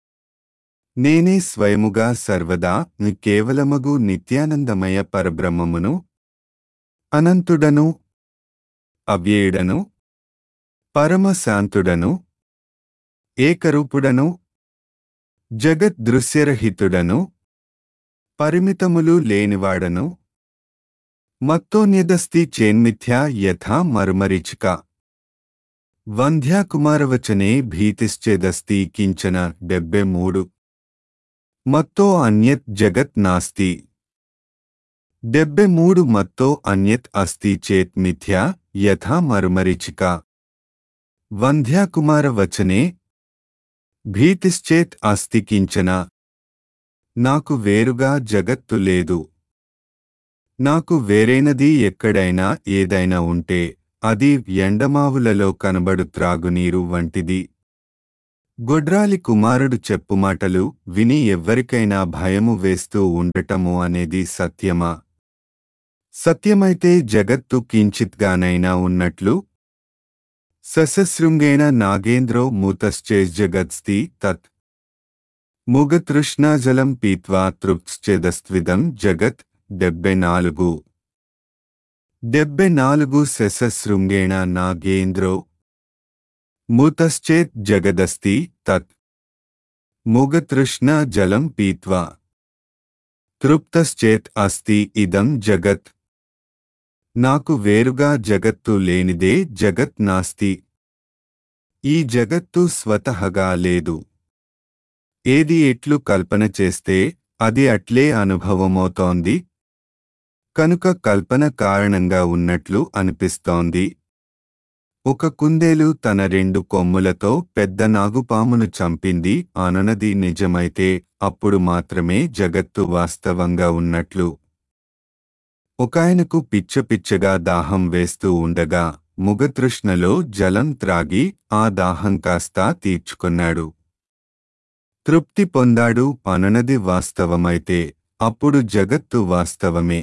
నేనే స్వయముగా సర్వదా కేవలమగు నిత్యానందమయ పరబ్రహ్మమును అనంతుడను అవ్యేయుడను పరమశాంతుడను ఏకరూపుడను జగద్దృశ్యరహితుడను పరిమితములు లేనివాడను మత్తోన్యదస్తి చేన్మిథ్యా యథా మరుమరీచిక వంధ్యాకుమారవచనే భీతిశ్చేదస్తి కించన డెబ్బె మూడు మత్తో అన్యత్ జగత్ నాస్తి డెబ్బె మూడు మత్తో అన్యత్ అస్తి చేత్ మిథ్యా యథా మరుమరీచిక వంధ్యాకుమారవచనే భీతిశ్చేత్ అస్తి కించన నాకు వేరుగా జగత్తు లేదు నాకు వేరైనది ఎక్కడైనా ఏదైనా ఉంటే అది ఎండమావులలో కనబడు త్రాగునీరు వంటిది గొడ్రాలి కుమారుడు చెప్పుమాటలు విని ఎవ్వరికైనా భయము వేస్తూ ఉండటము అనేది సత్యమా సత్యమైతే జగత్తు కించిత్గానైనా ఉన్నట్లు ససశృంగేణ నాగేంద్రో మూతశ్చేజ్జగత్స్తి తత్ ముగతృష్ణాజలం పీత్వా తృప్శ్చేదస్త్విదం జగత్ డెబ్బై నాలుగు డెబ్బై నాలుగు శశశృంగేణ నాగేంద్రో మూతశ్చేత్ జగదస్తి తత్ ముగతృష్ణ జలం పీత్వా తృప్తశ్చేత్ అస్తి ఇదం జగత్ నాకు వేరుగా జగత్తు లేనిదే జగత్ నాస్తి ఈ జగత్తు స్వతహగా లేదు ఏది ఎట్లు కల్పన చేస్తే అది అట్లే అనుభవమవుతోంది కనుక కల్పన కారణంగా ఉన్నట్లు అనిపిస్తోంది ఒక కుందేలు తన రెండు కొమ్ములతో పెద్ద నాగుపామును చంపింది అననది నిజమైతే అప్పుడు మాత్రమే జగత్తు వాస్తవంగా ఉన్నట్లు ఒకాయనకు పిచ్చ పిచ్చగా దాహం వేస్తూ ఉండగా ముగతృష్ణలో జలం త్రాగి ఆ దాహం కాస్తా తీర్చుకున్నాడు తృప్తి పొందాడు అననది వాస్తవమైతే అప్పుడు జగత్తు వాస్తవమే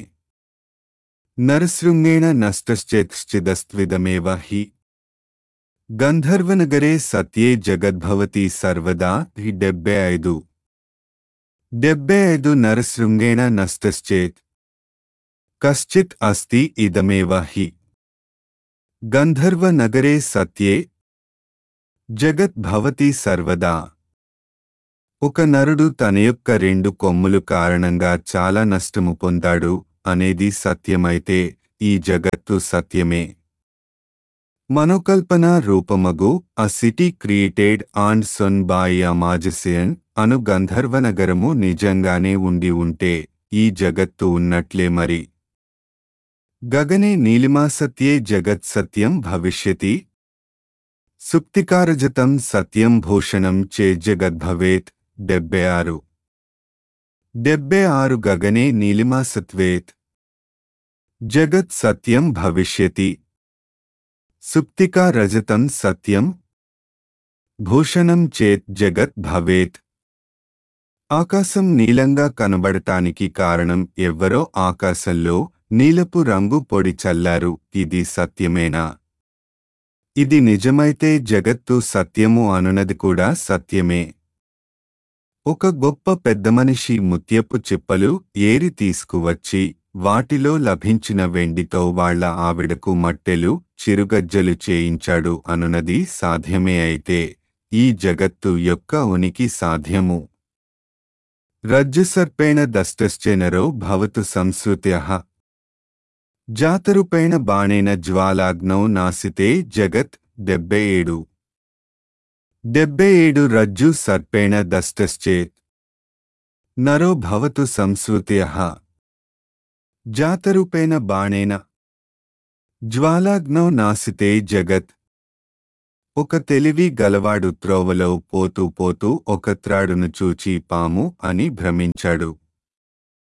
నరశృంగేణ నష్టశ్చేత్శ్చిదస్త్విదమేవ హి గంధర్వనగరే సత్యే జగద్భవతి సర్వదా హి డెబ్బై ఐదు డెబ్బై ఐదు నరశృంగేణ నష్టశ్చేత్ కశ్చిత్ అస్తి ఇదమేవ హి గంధర్వనగరే సత్యే జగత్ భవతి సర్వదా ఒక నరుడు తన యొక్క రెండు కొమ్ములు కారణంగా చాలా నష్టము పొందాడు అనేది సత్యమైతే ఈ జగత్తు సత్యమే మనోకల్పన రూపమగు a city created on sun by a magician అను గంధర్వనగరము నిజంగానే ఉండి ఉంటే ఈ జగత్తు ఉన్నట్లే మరి గగనే నీలిమా సత్యే జగత్ సత్యం భవిష్యతి సుప్తికారజతం సత్యం భూషణం చే జగద్భవేత్ డెబ్బై ఆరు డెబ్బై ఆరు గగనే నీలిమా సత్వేత్ జగత్ సత్యం భవిష్యతి సుప్తికా రజతం సత్యం భూషణం చేత్ జగత్ భవేత్ ఆకాశం నీలంగా కనబడటానికి కారణం ఎవ్వరో ఆకాశంలో నీలపు రంగు పొడి చల్లారు ఇది సత్యమేనా ఇది నిజమైతే జగత్తు సత్యము అనునది కూడా సత్యమే ఒక గొప్ప పెద్దమనిషి ముత్యపు చిప్పలు ఏరి తీసుకువచ్చి వాటిలో లభించిన వెండితో వాళ్ల ఆవిడకు మట్టెలు చిరుగజ్జలు చేయించాడు అనునది సాధ్యమే అయితే ఈ జగత్తు యొక్క ఉనికి సాధ్యము రజ్జుసర్పేణ దష్టశ్చేనరో భవతు సంస్కృత్యః జాతరూపేణ బాణేన జ్వాలాగ్నౌ నాసితే జగత్ డెబ్బై ఏడు డెబ్బై ఏడు రజ్జు సర్పేణ దష్టశ్చేత్ నరో భవతు సంస్కృత్యః జాతరూపేణ బాణేన జ్వాలాగ్నౌ నాసితే జగత్ ఒక తెలివి గలవాడు త్రోవలో పోతూ పోతూ ఒక త్రాడును చూచి పాము అని భ్రమించాడు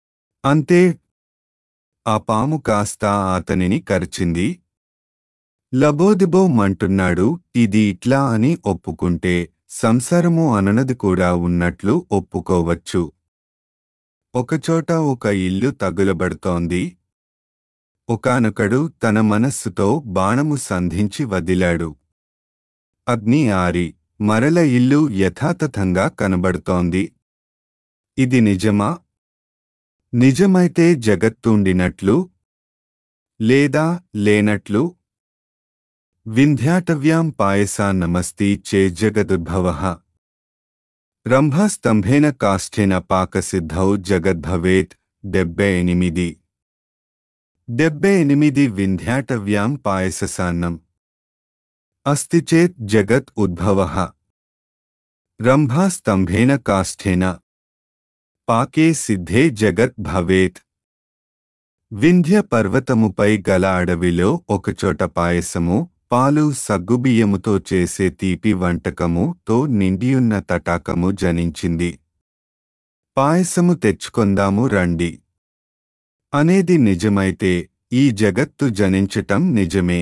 అంతే ఆ పాము కాస్త అతనిని కరిచింది లబోదిబో మంటున్నాడు ఇది ఇట్లా అని ఒప్పుకుంటే సంసారము అననది కూడా ఉన్నట్లు ఒప్పుకోవచ్చు ఒకచోట ఒక ఇల్లు తగులబడుతోంది ఒకానొకడు తన మనస్సుతో బాణము సంధించి వదిలాడు అగ్ని ఆరి మరల ఇల్లు యథాతథంగా కనబడుతోంది ఇది నిజమా నిజమైతే జగత్తుండినట్లు లేదా లేనట్లు వింధ్యాటవ్యాం పాయసా నమస్తి చే జగదుద్భవ రంభాస్తంభేన కాష్ఠేన పాకసిద్ధౌ జగద్భవేత్ డెబ్బై ఎనిమిది డెబ్బై ఎనిమిది వింధ్యాటవ్యాం పాయససాన్నం అస్తి చేత్ జగత్ ఉద్భవ రంభాస్తంభేన కాష్ఠేన పాకే సిద్ధే జగత్ భవేత్ వింధ్య పర్వతముపై గల అడవిలో ఒకచోట పాయసము పాలు సగ్గుబియ్యముతో చేసే తీపి వంటకము తో నిండియున్న తటాకము జనించింది పాయసము తెచ్చుకొందాము రండి అనేది నిజమైతే ఈ జగత్తు జనించటం నిజమే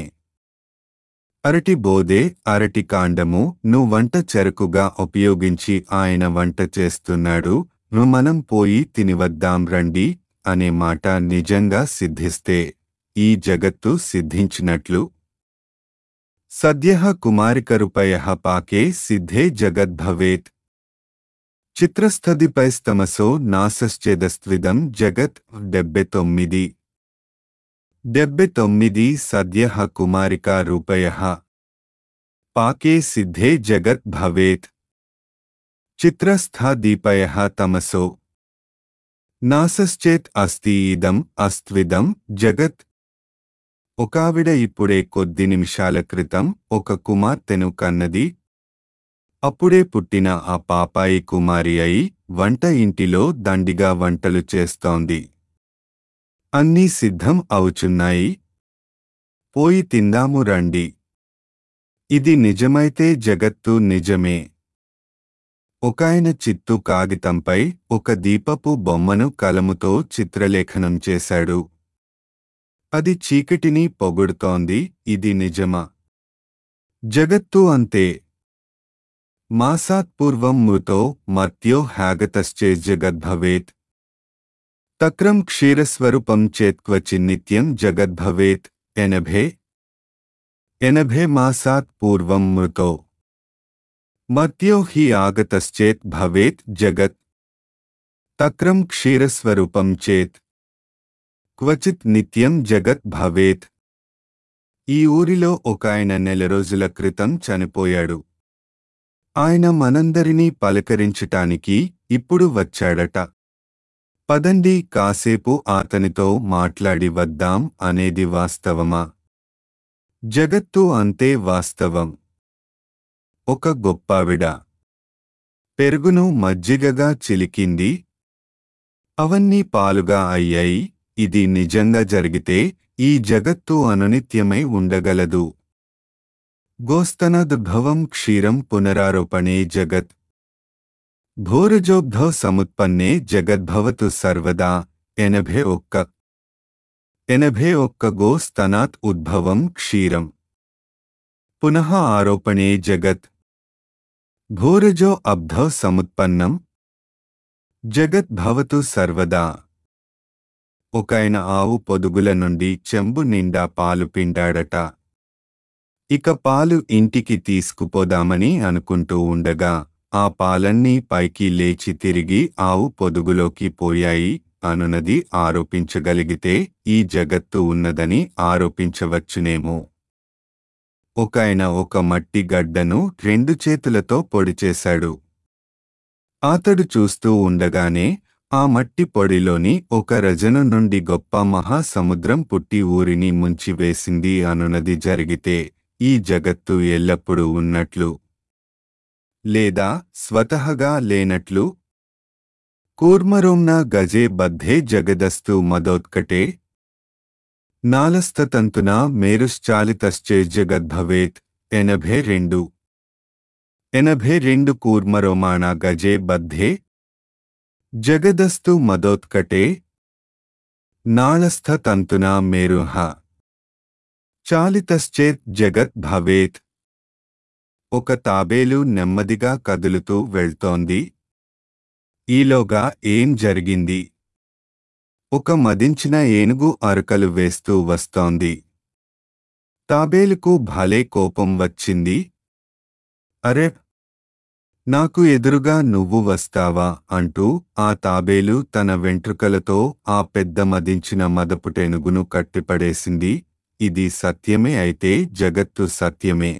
అరటి బోదే అరటి కాండము ను వంట చెరకుగా ఉపయోగించి ఆయన వంట చేస్తున్నాడు ను మనం పోయి తినివద్దాం రండి అనే మాట నిజంగా సిద్ధిస్తే ఈ జగత్తు సిద్ధించినట్లు సద్య కుమారికరుపయ పాకే సిద్ధే జగద్భవేత్ చిత్రస్థదిపైస్తమసో నాసశ్చేదస్త్విదం జగత్ డెబ్బె తొమ్మిది డెబ్బె తొమ్మిది సద్య కుమారిక రూపయ పాకే సిద్ధే జగత్ భవేత్ చిత్రస్థాదీపయ తమసో నాసశ్చేత్ అస్తి ఇదం అస్త్విదం జగత్ ఒకావిడ ఇప్పుడే కొద్ది నిమిషాల క్రితం ఒక కుమార్తెను కన్నది అప్పుడే పుట్టిన ఆ పాపాయి కుమారి అయి వంట ఇంటిలో దండిగా వంటలు చేస్తోంది అన్నీ సిద్ధం అవుచున్నాయి పోయి తిందాము రండి ఇది నిజమైతే జగత్తు నిజమే ఒకాయన చిత్తు కాగితంపై ఒక దీపపు బొమ్మను కలముతో చిత్రలేఖనం చేశాడు అది చీకటిని పొగుడుతోంది ఇది నిజమా జగత్తు అంతే మాసాత్పూర్వం మృతో మర్త్యో హ్యాగతశ్చే జగద్భవేత్ తక్రం క్షీరస్వరూపం చేత్క్వచిన్నిత్యం జగద్భవేత్ ఎనభే ఎనభే మాసాత్ పూర్వం మృతో మర్త్యో హి ఆగతశ్చేత్ భవేత్ జగత్ తక్రం క్షీరస్వరూపం చేత్ క్వచిత్ నిత్యం జగత్ భవేత్ ఈ ఊరిలో ఒక ఆయన నెల రోజుల క్రితం చనిపోయాడు ఆయన మనందరినీ పలకరించటానికి ఇప్పుడు వచ్చాడట పదండి కాసేపు అతనితో మాట్లాడి వద్దాం అనేది వాస్తవమా జగత్తు అంతే వాస్తవం ఒక గొప్పావిడ పెరుగును మజ్జిగగా చిలికింది అవన్నీ పాలుగా అయ్యాయి ఇది నిజంగా జరిగితే ఈ జగత్తు అనునిత్యమై ఉండగలదు గోస్తనదుద్భవం క్షీరం పునరారోపణే జగత్ భోరజోబ్ధౌ సముత్పన్నే జగద్భవతు సర్వదా ఎనభై ఒక్క ఎనభై ఒక్క గోస్తనాత్ ఉద్భవం క్షీరం పునః ఆరోపణే జగత్ భూరజో అబ్ధౌ సముత్పన్నం జగద్భవతు సర్వదా ఒకైన ఆవు పొదుగుల నుండి చెంబు నిండా పాలు పిండాడట ఇక పాలు ఇంటికి తీసుకుపోదామని అనుకుంటూ ఉండగా ఆ పాలన్నీ పైకి లేచి తిరిగి ఆవు పొదుగులోకి పోయాయి అనునది ఆరోపించగలిగితే ఈ జగత్తు ఉన్నదని ఆరోపించవచ్చునేమో ఒకయన ఒక మట్టి గడ్డను రెండు చేతులతో పొడిచేశాడు అతడు చూస్తూ ఉండగానే ఆ మట్టి పొడిలోని ఒక రజను నుండి గొప్ప మహాసముద్రం పుట్టి ఊరిని ముంచివేసింది అనునది జరిగితే ఈ జగత్తు ఎల్లప్పుడూ ఉన్నట్లు లేదా స్వతహగా లేనట్లు కూర్మరోమ్న గజే బద్ధే జగదస్తు మదోత్కటే నాలస్తతంతున మేరుశ్చాలితశ్చే జగద్భవేత్ ఎనభై రెండు ఎనభై రెండు కూర్మరోమాణ గజే బద్ధే జగదస్తు మదోత్కటే నాళస్థతంతున మేరుహ చాలితశ్చేత్ జగత్ భవేత్ ఒక తాబేలు నెమ్మదిగా కదులుతూ వెళ్తోంది ఈలోగా ఏం జరిగింది ఒక మదించిన ఏనుగు అరకలు వేస్తూ వస్తోంది తాబేలుకు భలే కోపం వచ్చింది అరే నాకు ఎదురుగా నువ్వు వస్తావా అంటూ ఆ తాబేలు తన వెంట్రుకలతో ఆ పెద్ద మదించిన మదపుటెనుగును కట్టిపడేసింది ఇది సత్యమే అయితే జగత్తు సత్యమే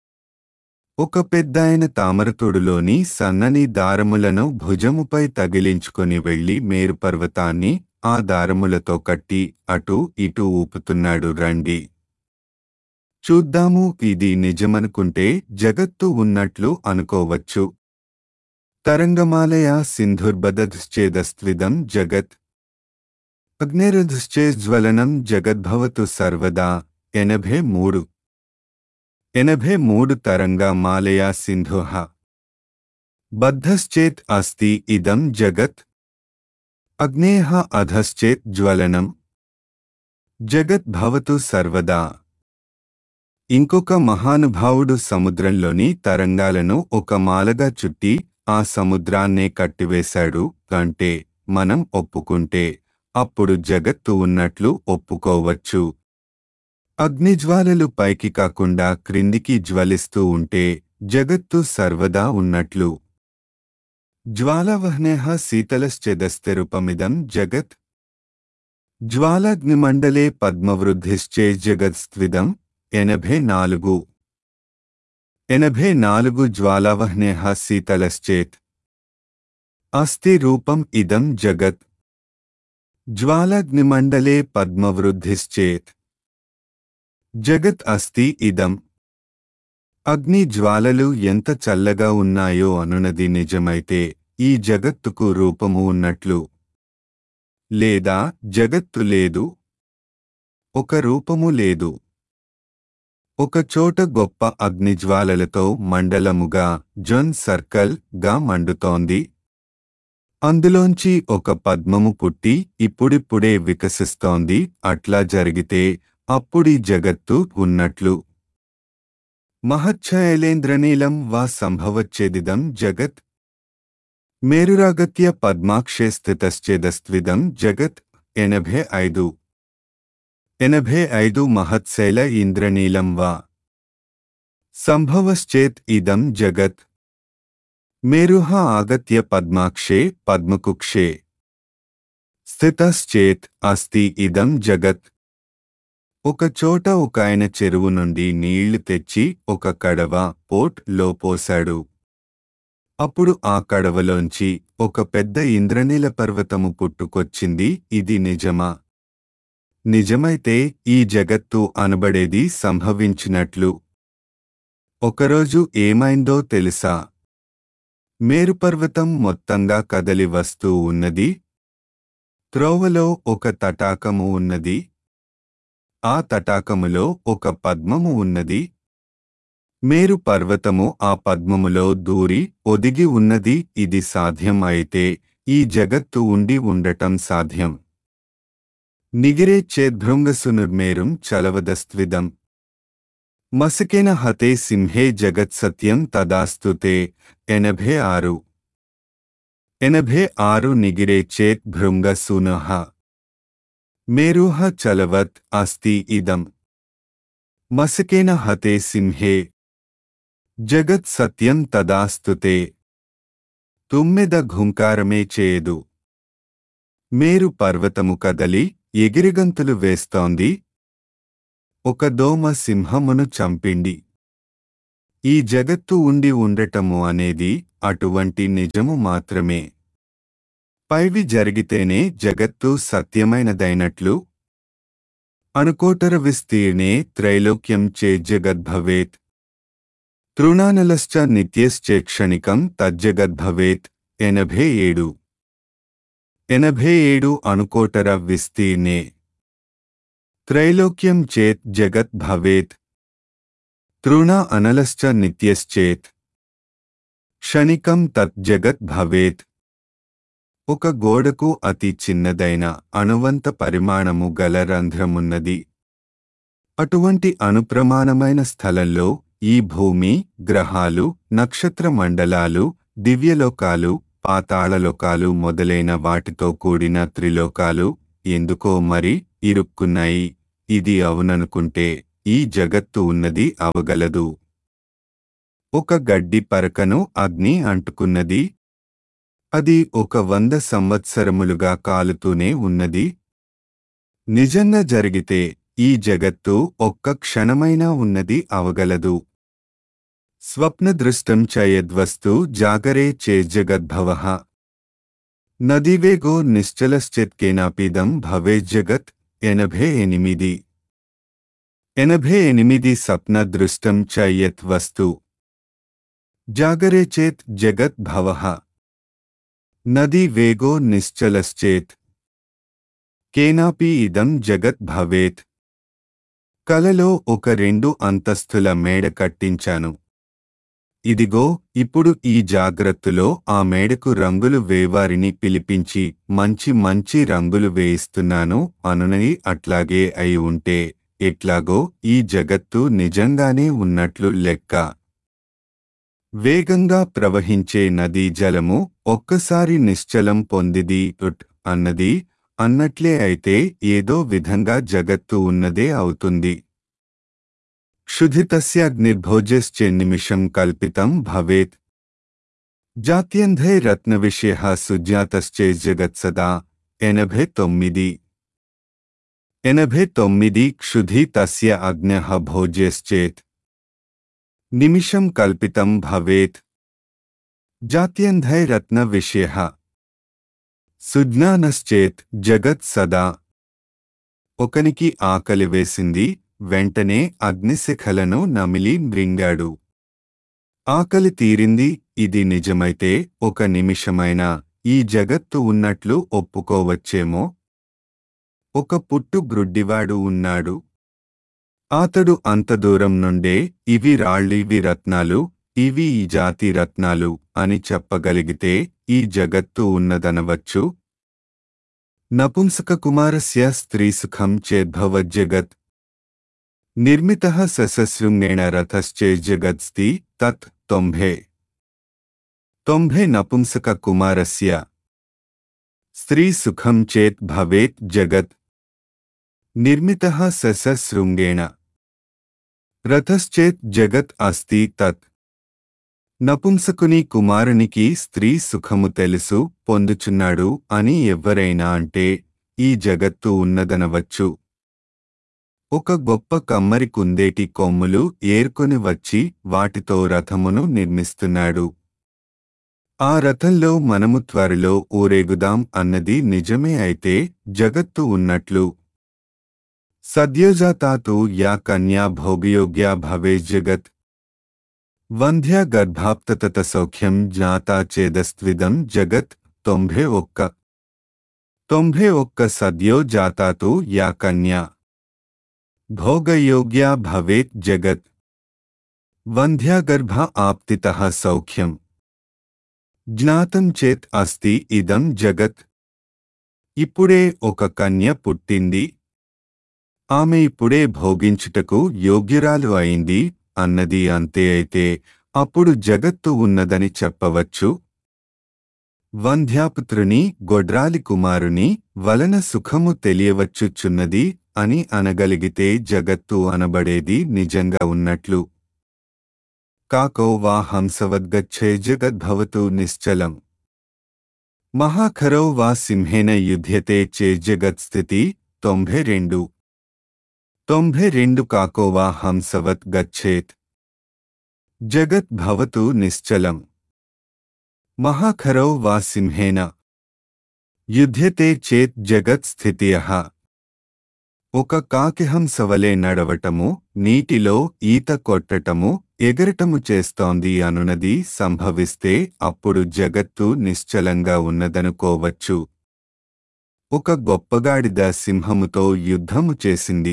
ఒక పెద్దాయన తామరతోడులోని సన్నని దారములను భుజముపై తగిలించుకొని వెళ్లి మేరు పర్వతాన్ని ఆ దారములతో కట్టి అటూ ఇటూ ఊపుతున్నాడు రండి చూద్దాము ఇది నిజమనుకుంటే జగత్తు ఉన్నట్లు అనుకోవచ్చు తరంగమాలయ సింధుర్బదశ్చేదస్త్విదం జగత్ అగ్నిరుధశ్చేజ్వలనం జగద్భవతు సర్వదా ఎనభై మూడు ఎనభై మూడు తరంగ మాలయా సింధుః బద్ధశ్చేత్ అస్తి ఇదం జగత్ అగ్నేహ అధశ్చేత్ జ్వలనం జగత్ భవతు సర్వదా ఇంకొక మహానుభావుడు సముద్రంలోని తరంగాలను ఒక మాలగా చుట్టి ఆ సముద్రాన్నే కట్టివేశాడు అంటే మనం ఒప్పుకుంటే అప్పుడు జగత్తు ఉన్నట్లు ఒప్పుకోవచ్చు అగ్నిజ్వాలలు పైకి కాకుండా క్రిందికి జ్వలిస్తూ ఉంటే జగత్తు సర్వదా ఉన్నట్లు జ్వాలవహ్నేహ శీతలశ్చెదస్తెరుపమిదం జగత్ జ్వాలాగ్నిమండలే పద్మవృద్ధిశ్చే జగత్స్త్విదం ఎనభై నాలుగు ఎనభై నాలుగు జ్వాలావహ్నేహ శీతలశ్చేత్ అస్తి రూపం ఇదం జగత్ జ్వాలాగ్నిమండలే పద్మవృద్ధిశ్చేత్ జగత్ అస్తి ఇదం అగ్ని జ్వాలలు ఎంత చల్లగా ఉన్నాయో అనునది నిజమైతే ఈ జగత్తుకు రూపము ఉన్నట్లు లేదా జగత్తు లేదు ఒక రూపము లేదు ఒక చోట గొప్ప అగ్నిజ్వాలలతో మండలముగా జొన్ సర్కల్ గా మండుతోంది అందులోంచి ఒక పద్మము పుట్టి ఇప్పుడిప్పుడే వికసిస్తోంది అట్లా జరిగితే అప్పుడీ జగత్తు ఉన్నట్లు మహచ్చైలేంద్రనీలం వా సంభవచ్చేదిదం జగత్ మేరురాగత్య పద్మాక్షే స్థితశ్చేదస్త్విదం జగత్ ఎనభై ఐదు ఎనభై ఐదు మహత్శైల ఇంద్రనీలం వా సంభవశ్చేత్ ఇదం జగత్ మేరుహ ఆగత్య పద్మాక్షే పద్మకుక్షే స్థితశ్చేత్ అస్తి ఇదం జగత్ ఒక చోట ఒక ఆయన చెరువు నుండి నీళ్లు తెచ్చి ఒక కడవ పోట్ లో పోశాడు అప్పుడు ఆ కడవలోంచి ఒక పెద్ద ఇంద్రనీల పర్వతము పుట్టుకొచ్చింది ఇది నిజమా నిజమైతే ఈ జగత్తు అనబడేది సంభవించినట్లు ఒకరోజు ఏమైందో తెలుసా మేరుపర్వతం మొత్తంగా కదలి వస్తూ ఉన్నది త్రోవలో ఒక తటాకము ఉన్నది ఆ తటాకములో ఒక పద్మము ఉన్నది మేరు పర్వతము ఆ పద్మములో దూరి ఒదిగి ఉన్నది ఇది సాధ్యం అయితే ఈ జగత్తు ఉండి ఉండటం సాధ్యం నిగిరే చేద్భృంగసునుర్మేరుం చలవదస్త్విదం మసకేన హతే సింహే జగత్సత్యం తదాస్తుతే ఎనభై ఆరు ఎనభై ఆరు నిగిరే చేత్ భృంగ సునః మేరుహ చలవత్ అస్తి ఇదం మసకేన హతే సింహే జగత్ సత్యం తదాస్తుతే తుమ్మెద ఘుంకారమే చేయదు మేరు పర్వతము కదలి ఎగిరిగంతులు వేస్తోంది ఒక దోమ సింహమును చంపిండి ఈ జగత్తు ఉండి ఉండటము అనేది అటువంటి నిజము మాత్రమే పైవి జరిగితేనే జగత్తు సత్యమైనదైనట్లు అనుకోటర విస్తీర్ణే త్రైలోక్యం చే జగద్భవేత్ తృణానలశ్చ నిత్యశ్చే క్షణికం తజ్జగద్భవేత్ ఎనభై ఏడు ఎనభై ఏడు అనుకోటర విస్తీర్ణే త్రైలోక్యం చేత్ జగత్ భవేత్ తృణ అనలశ్చ నిత్యశ్చేత్ క్షణికం తత్ జగత్ భవేత్ ఒక గోడకు అతి చిన్నదైన అణువంత పరిమాణము గల రంధ్రమున్నది అటువంటి అనుప్రమాణమైన స్థలంలో ఈ భూమి గ్రహాలు నక్షత్ర మండలాలు దివ్యలోకాలు పాతాళలోకాలు మొదలైన వాటితో కూడిన త్రిలోకాలు ఎందుకో మరి ఇరుక్కున్నాయి ఇది అవుననుకుంటే ఈ జగత్తు ఉన్నది అవగలదు ఒక గడ్డి పరకను అగ్ని అంటుకున్నది అది ఒక వంద సంవత్సరములుగా కాలుతూనే ఉన్నది నిజంగా జరిగితే ఈ జగత్తు ఒక్క క్షణమైనా ఉన్నది అవగలదు స్వప్నదృష్టం చ యద్వస్తు జాగరే చేజ్జగద్భవ నదివేగో నిశ్చలశ్చిత్కేనాపిదం భవేజ్జగత్ ఎనభై ఎనిమిది ఎనభై ఎనిమిది స్వప్న దృష్టం చ యత్ వస్తు జాగరే చేత్ జగత్ భవ నదీ వేగో నిశ్చలశ్చేత్ కేనాపి ఇదం జగత్ భవేత్ కలలో ఒక రెండు అంతస్తుల మేడ కట్టించాను ఇదిగో ఇప్పుడు ఈ జాగ్రత్తలో ఆ మేడకు రంగులు వేవారిని పిలిపించి మంచి మంచి రంగులు వేయిస్తున్నాను అనునని అట్లాగే అయి ఉంటే ఎట్లాగో ఈ జగత్తు నిజంగానే ఉన్నట్లు లెక్క వేగంగా ప్రవహించే నదీ జలము ఒక్కసారి నిశ్చలం పొందిది ఉట్ అన్నది అన్నట్లే అయితే ఏదో విధంగా జగత్తు ఉన్నదే అవుతుంది క్షుధితస్యాగ్నిర్భోజశ్చేన్నిమిషం కల్పితం భవేత్ జాత్యంధై రత్నవిషయ సుజాతశ్చేజ్జగత్సదా ఎనభై తొమ్మిది ఎనభై తొమ్మిది క్షుధి తస్య అగ్న భోజ్యశ్చేత్ నిమిషం కల్పితం భవేత్ జాత్యంధై రత్న విషయ సుజ్ఞానశ్చేత్ జగత్ సదా ఒకనికి ఆకలి వేసింది వెంటనే అగ్నిశిఖలను నమిలి మృంగాడు ఆకలి తీరింది ఇది నిజమైతే ఒక నిమిషమైనా ఈ జగత్తు ఉన్నట్లు ఒప్పుకోవచ్చేమో ఒక పుట్టు గ్రుడ్డివాడు ఉన్నాడు అతడు అంత దూరం నుండే ఇవి రాళ్ళివి రత్నాలు ఇవి ఈ జాతి రత్నాలు అని చెప్పగలిగితే ఈ జగత్తు ఉన్నదనవచ్చు నపుంసక కుమారస్య స్త్రీసుఖం చేద్భవజ్జగత్ నిర్మిత సశశృంగేణ రథశ్చేజ్జగత్స్తి తత్ తొంభే తొంభే నపుంసక కుమారస్య స్త్రీ సుఖం చేత్ భవేత్ జగత్ నిర్మిత సశశృంగేణ రథశ్చేత్ జగత్ అస్తి తత్ నపుంసకుని కుమారునికి స్త్రీ సుఖము తెలుసు పొందుచున్నాడు అని ఎవ్వరైనా అంటే ఈ జగత్తు ఉన్నదనవచ్చు ఒక గొప్ప కమ్మరి కుందేటి కొమ్ములు ఏర్కొని వచ్చి వాటితో రథమును నిర్మిస్తున్నాడు ఆ రథంలో మనము త్వరలో ఊరేగుదాం అన్నది నిజమే అయితే జగత్తు ఉన్నట్లు సద్యోజాతాతు యా కన్యా భోగయోగ్యా భవే జగత్ వంధ్య గర్భాప్తత సౌఖ్యం జ్ఞాతా చేదస్త్విదం జగత్ తొంభై ఒక్క తొంభై ఒక్క సద్యో జాతాతు యా కన్యా భోగయోగ్యా భవేత్ జగత్ వంధ్యాగర్భ ఆప్తిత సౌఖ్యం జ్ఞాతం చేత్ అస్తి ఇదం జగత్ ఇప్పుడే ఒక కన్య పుట్టింది ఆమె ఇప్పుడే భోగించుటకు యోగ్యురాలు అయింది అన్నది అంతే అయితే అప్పుడు జగత్తు ఉన్నదని చెప్పవచ్చు వంధ్యాపుత్రుని గొడ్రాలి కుమారుని వలన సుఖము తెలియవచ్చుచున్నది అని అనగలిగితే జగత్తు అనబడేది నిజంగా ఉన్నట్లు కాకో వా హంసవద్గచ్చే జగద్భవతు నిశ్చలం మహాఖరౌ వా సింహేన యుధ్యతే చే జగత్స్థితి తొంభై రెండు తొంభై రెండు కాకో వా హంసవత్ గచ్చేత్ జగత్ భవతు నిశ్చలం మహాఖరౌ వా సింహేన యుధ్యతే చేత్ జగత్ స్థితియః ఒక కాకిహంసవలే నడవటము నీటిలో ఈత కొట్టటము ఎగరటము చేస్తోంది అనునది సంభవిస్తే అప్పుడు జగత్తు నిశ్చలంగా ఉన్నదనుకోవచ్చు ఒక గొప్పగాడిద సింహముతో యుద్ధము చేసింది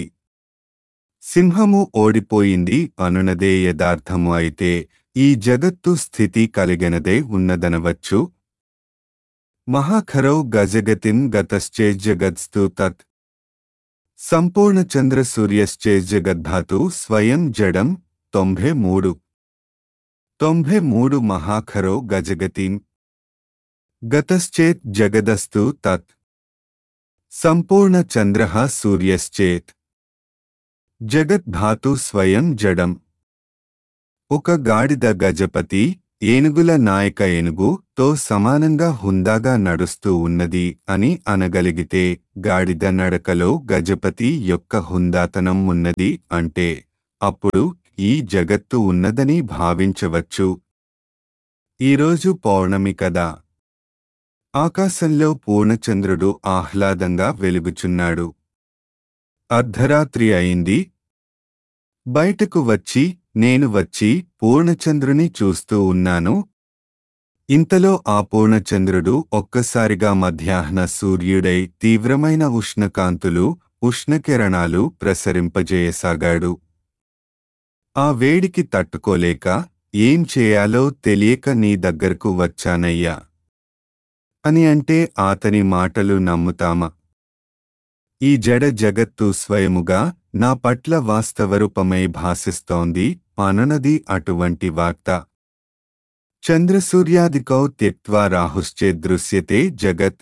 సింహము ఓడిపోయింది అనునదే యథార్థము అయితే ఈ జగత్తు స్థితి కలిగినదే ఉన్నదనవచ్చు మహాఖరౌ గజగతిం గతశ్చే జగత్స్తు తత్ సంపూర్ణ చంద్ర సూర్యశ్చే జగద్ధాతు స్వయం జడం తొంభై మూడు తొంభై మూడు మహాఖరో గజగతిం గతశ్చేత్ జగదస్తు తత్ సంపూర్ణ చంద్ర సూర్యశ్చేత్ జగద్ధాతు స్వయం జడం ఒక గాడిద గజపతి ఏనుగుల నాయక ఏనుగు తో సమానంగా హుందాగా నడుస్తూ ఉన్నది అని అనగలిగితే గాడిద నడకలో గజపతి యొక్క హుందాతనం ఉన్నది అంటే అప్పుడు ఈ జగత్తు ఉన్నదని భావించవచ్చు ఈరోజు పౌర్ణమి కదా ఆకాశంలో పూర్ణచంద్రుడు ఆహ్లాదంగా వెలుగుచున్నాడు అర్ధరాత్రి అయింది బయటకు వచ్చి నేను వచ్చి పూర్ణచంద్రుని చూస్తూ ఉన్నాను ఇంతలో ఆ పూర్ణచంద్రుడు ఒక్కసారిగా మధ్యాహ్న సూర్యుడై తీవ్రమైన ఉష్ణకాంతులు ఉష్ణకిరణాలు ప్రసరింపజేయసాగాడు ఆ వేడికి తట్టుకోలేక ఏం చేయాలో తెలియక నీ దగ్గరకు వచ్చానయ్యా అని అంటే అతని మాటలు నమ్ముతామా ఈ జడ జగత్తు స్వయముగా నా పట్ల వాస్తవరూపమై భాసిస్తోంది అననది అటువంటి వార్త చంద్రసూర్యాదికౌ త్యక్వా రాహుశ్చే దృశ్యతే జగత్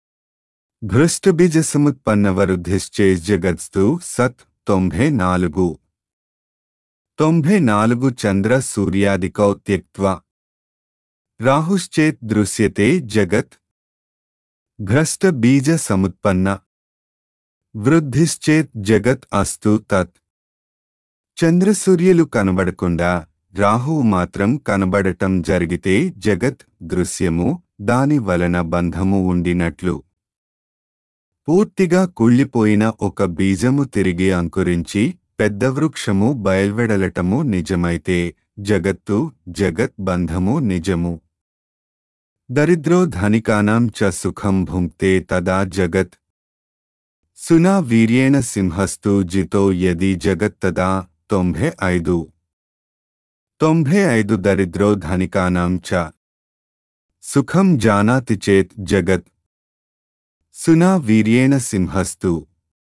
భృష్టబీజసముత్పన్నవరుద్ధిశ్చే జగత్స్తు సత్ తొంభై నాలుగు తొంభై నాలుగు చంద్ర సూర్యాదికౌ త్యక్వా రాహుశ్చేత్ దృశ్యతే జగత్ భ్రష్ట బీజ సముత్పన్న వృద్ధిశ్చేత్ జగత్ అస్తు తత్ చంద్రసూర్యులు కనబడకుండా రాహువు మాత్రం కనబడటం జరిగితే జగత్ దృశ్యము దాని వలన బంధము ఉండినట్లు పూర్తిగా కుళ్ళిపోయిన ఒక బీజము తిరిగి అంకురించి పెద్ద వృక్షము బయల్వెడలటము నిజమైతే జగత్తు జగత్ బంధము నిజము దరిద్రో ధనికానాం చ సుఖం భుంక్తే తదా జగత్ సునా వీర్యేణ సింహస్తు జితో యది జగత్తదా తొంభై ఐదు తొంభై ఐదు దరిద్రో ధనికానాం చ సుఖం జానాతి చేత్ జగత్ సునా వీర్యేణ సింహస్తు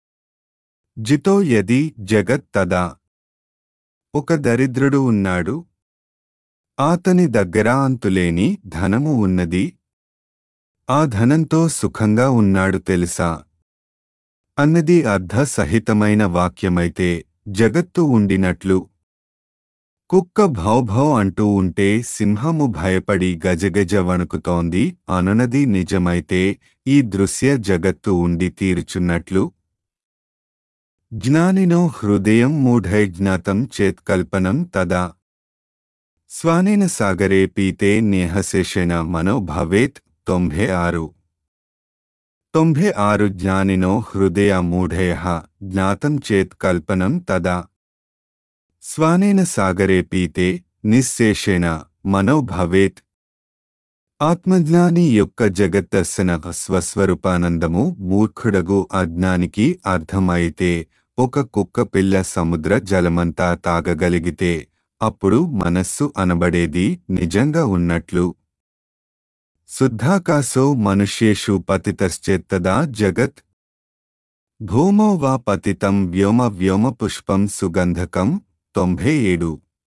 జితో యది జగత్ తదా ఒక దరిద్రుడు ఉన్నాడు ఆతని దగ్గర అంతులేని ధనము ఉన్నది ఆ ధనంతో సుఖంగా ఉన్నాడు తెలుసా అన్నది అర్ధ సహితమైన వాక్యమైతే జగత్తు ఉండినట్లు కుక్క భౌభౌ అంటూ ఉంటే సింహము భయపడి గజగజ వణుకుతోంది అనునది నిజమైతే ఈ దృశ్య జగత్తు ఉండి తీరుచున్నట్లు జ్ఞానినో హృదయం మూఢైజ్ఞాతం చేత్కల్పనం తదా స్వానేన సాగరే పీతే నేహశేషేణ మనో భవేత్ తొంభై ఆరు తొంభై ఆరు జ్ఞానినో హృదయ మూఢయ జ్ఞాతం చేత్ కల్పనం తదా స్వానేన సాగరే పీతే నిశ్శేషేణ మనో భవేత్ ఆత్మజ్ఞాని యొక్క జగద్దర్శన స్వస్వరూపానందము మూర్ఖుడగు అజ్ఞానికి అర్థమైతే ఒక కుక్క పిల్ల సముద్ర జలమంతా తాగగలిగితే అప్పుడు మనస్సు అనబడేది నిజంగా ఉన్నట్లు శుద్ధాకాశో మనుష్యేషు పతితశ్చేత్తదా జగత్ భూమో వా పతితం వ్యోమ వ్యోమ పుష్పం సుగంధకం తొంభై ఏడు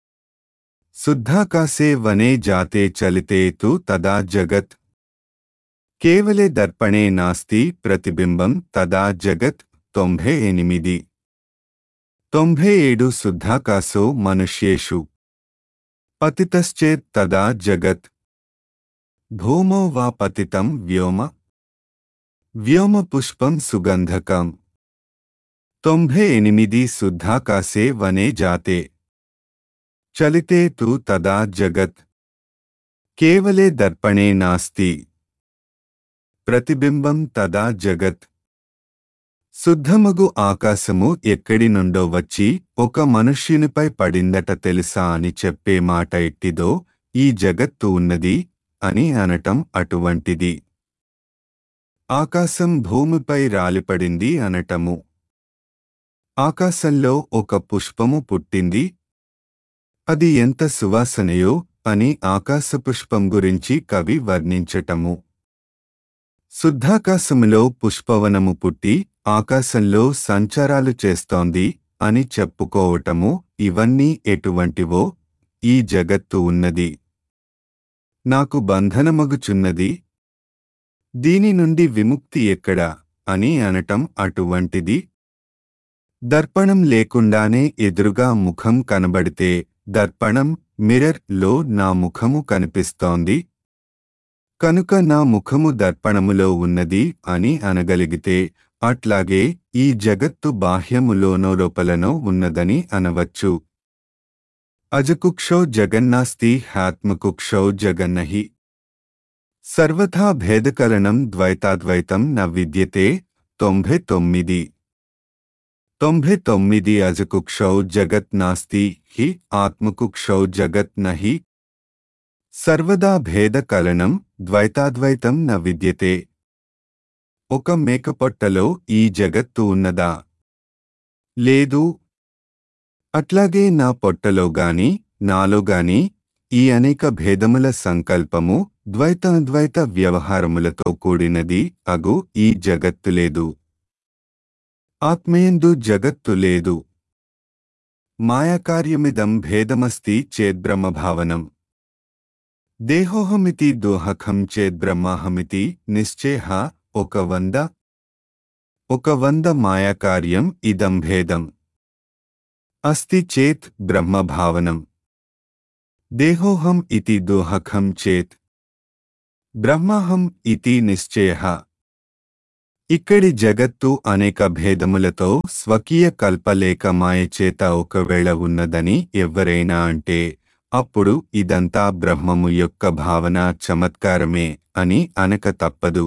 శుద్ధాకాశే వనే జాతే చలితే తు తదా జగత్ కేవలే దర్పణే నాస్తి ప్రతిబింబం తదా జగత్ తొంభై ఎనిమిది తొంభై ఏడు శుద్ధాకాశో మనుష్యేషు పతితశ్చేత్ తదా జగత్ భూమో వా పతితం వ్యోమ వ్యోమ పుష్పం సుగంధకం తొంభై ఎనిమిది శుద్ధాకాశే వనే జాతే చలితే తు తదా జగత్ కేవలే దర్పణే నాస్తి ప్రతిబింబం తదా జగత్ శుద్ధమగు ఆకాశము ఎక్కడి నుండో వచ్చి ఒక మనుష్యునిపై పడిందట తెలుసా అని చెప్పే మాట ఎట్టిదో ఈ జగత్తు ఉన్నది అని అనటం అటువంటిది ఆకాశం భూమిపై రాలిపడింది అనటము ఆకాశంలో ఒక పుష్పము పుట్టింది అది ఎంత సువాసనయో అని ఆకాశ పుష్పం గురించి కవి వర్ణించటము శుద్ధాకాశములో పుష్పవనము పుట్టి ఆకాశంలో సంచారాలు చేస్తోంది అని చెప్పుకోవటము ఇవన్నీ ఎటువంటివో ఈ జగత్తు ఉన్నది నాకు బంధనమగుచున్నది దీని నుండి విముక్తి ఎక్కడా అని అనటం అటువంటిది దర్పణం లేకుండానే ఎదురుగా ముఖం కనబడితే దర్పణం మిర్రర్ లో నా ముఖము కనిపిస్తోంది కనుక నా ముఖము దర్పణములో ఉన్నది అని అనగలిగితే అట్లాగే ఈ జగత్తు బాహ్యములోనో లోపలనో ఉన్నదని అనవచ్చు అజకుక్షౌ జగన్నాస్తి హ్యాత్మకుక్షౌ జగన్నహి సర్వథా భేదకరణం ద్వైతాద్వైతం న విద్యతే తొంభై తొమ్మిది తొంభై తొమ్మిది అజకుక్షౌ జగత్ నాస్తి హి ఆత్మకుక్షౌ జగత్ నహి సర్వదా భేదకలనం ద్వైతాద్వైతం న విద్యతే ఒక మేకపొట్టలో ఈ జగత్తు ఉన్నదా లేదు అట్లాగే నా పొట్టలో గాని నాలో గాని ఈ అనేక భేదముల సంకల్పము ద్వైతాద్వైత వ్యవహారములతో కూడినది అగు ఈ జగత్తు లేదు ఆత్మయందు జగత్తు లేదు మాయాకార్యమిదం భేదమస్తి చేద్బ్రహ్మభావనం దేహోహమితి దోహకం చేద్బ్రహ్మాహమితి నిశ్చేహ ఒక వంద ఒక వంద మాయాకార్యం ఇదం భేదం అస్తి చేత్ బ్రహ్మభావనం దేహోహం ఇతి దోహకం చేత్ బ్రహ్మాహం ఇతి నిశ్చయ ఇక్కడి జగత్తు అనేక భేదములతో స్వకీయ కల్పలేక మాయచేత ఒకవేళ ఉన్నదని ఎవ్వరైనా అంటే అప్పుడు ఇదంతా బ్రహ్మము యొక్క భావన చమత్కారమే అని అనక తప్పదు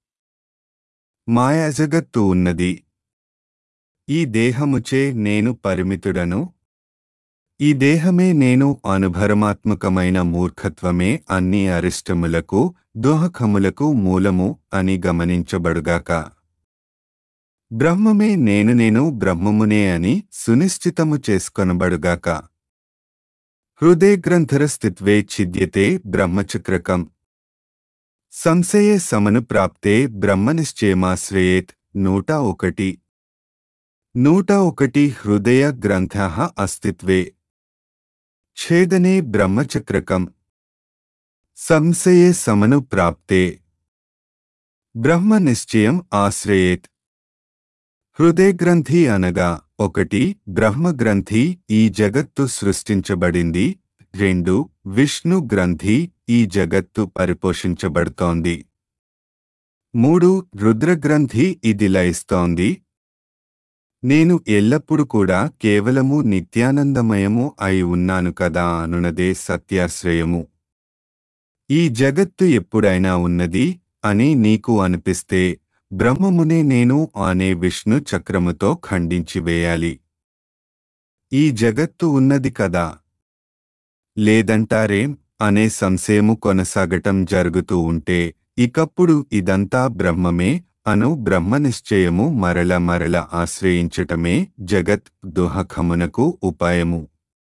మాయాజగత్తు ఉన్నది ఈ దేహముచే నేను పరిమితుడను ఈ దేహమే నేను అనుభరమాత్మకమైన మూర్ఖత్వమే అన్ని అరిష్టములకు దోహకములకు మూలము అని గమనించబడుగాక బ్రహ్మమే నేను నేను బ్రహ్మమునే అని సునిశ్చితము చేసుకొనబడుగాక హృదయ గ్రంథరస్థిత్వే ఛిద్యతే బ్రహ్మచక్రకం సంశయే సమను ప్రాప్తే బ్రహ్మనిశ్చయమాశ్రయేత్ నూట ఒకటి నూట ఒకటి హృదయ గ్రంథ అస్తిత్వే ఛేదనే బ్రహ్మచక్రకం సంశయే సమను ప్రాప్తే బ్రహ్మ నిశ్చయం ఆశ్రయేత్ హృదయగ్రంథి అనగా ఒకటి బ్రహ్మగ్రంథి ఈ జగత్తు సృష్టించబడింది రెండు విష్ణు గ్రంథి ఈ జగత్తు పరిపోషించబడుతోంది మూడు రుద్రగ్రంథి ఇది లయిస్తోంది నేను ఎల్లప్పుడూ కూడా కేవలము నిత్యానందమయము అయి ఉన్నాను కదా అనునదే సత్యాశ్రయము ఈ జగత్తు ఎప్పుడైనా ఉన్నది అని నీకు అనిపిస్తే బ్రహ్మమునే నేను అనే విష్ణు చక్రముతో ఖండించివేయాలి ఈ జగత్తు ఉన్నది కదా లేదంటారేం అనే సంశయము కొనసాగటం జరుగుతూ ఉంటే ఇకప్పుడు ఇదంతా బ్రహ్మమే అను బ్రహ్మనిశ్చయము మరల మరల ఆశ్రయించటమే జగత్ దుహఖమునకు ఉపాయము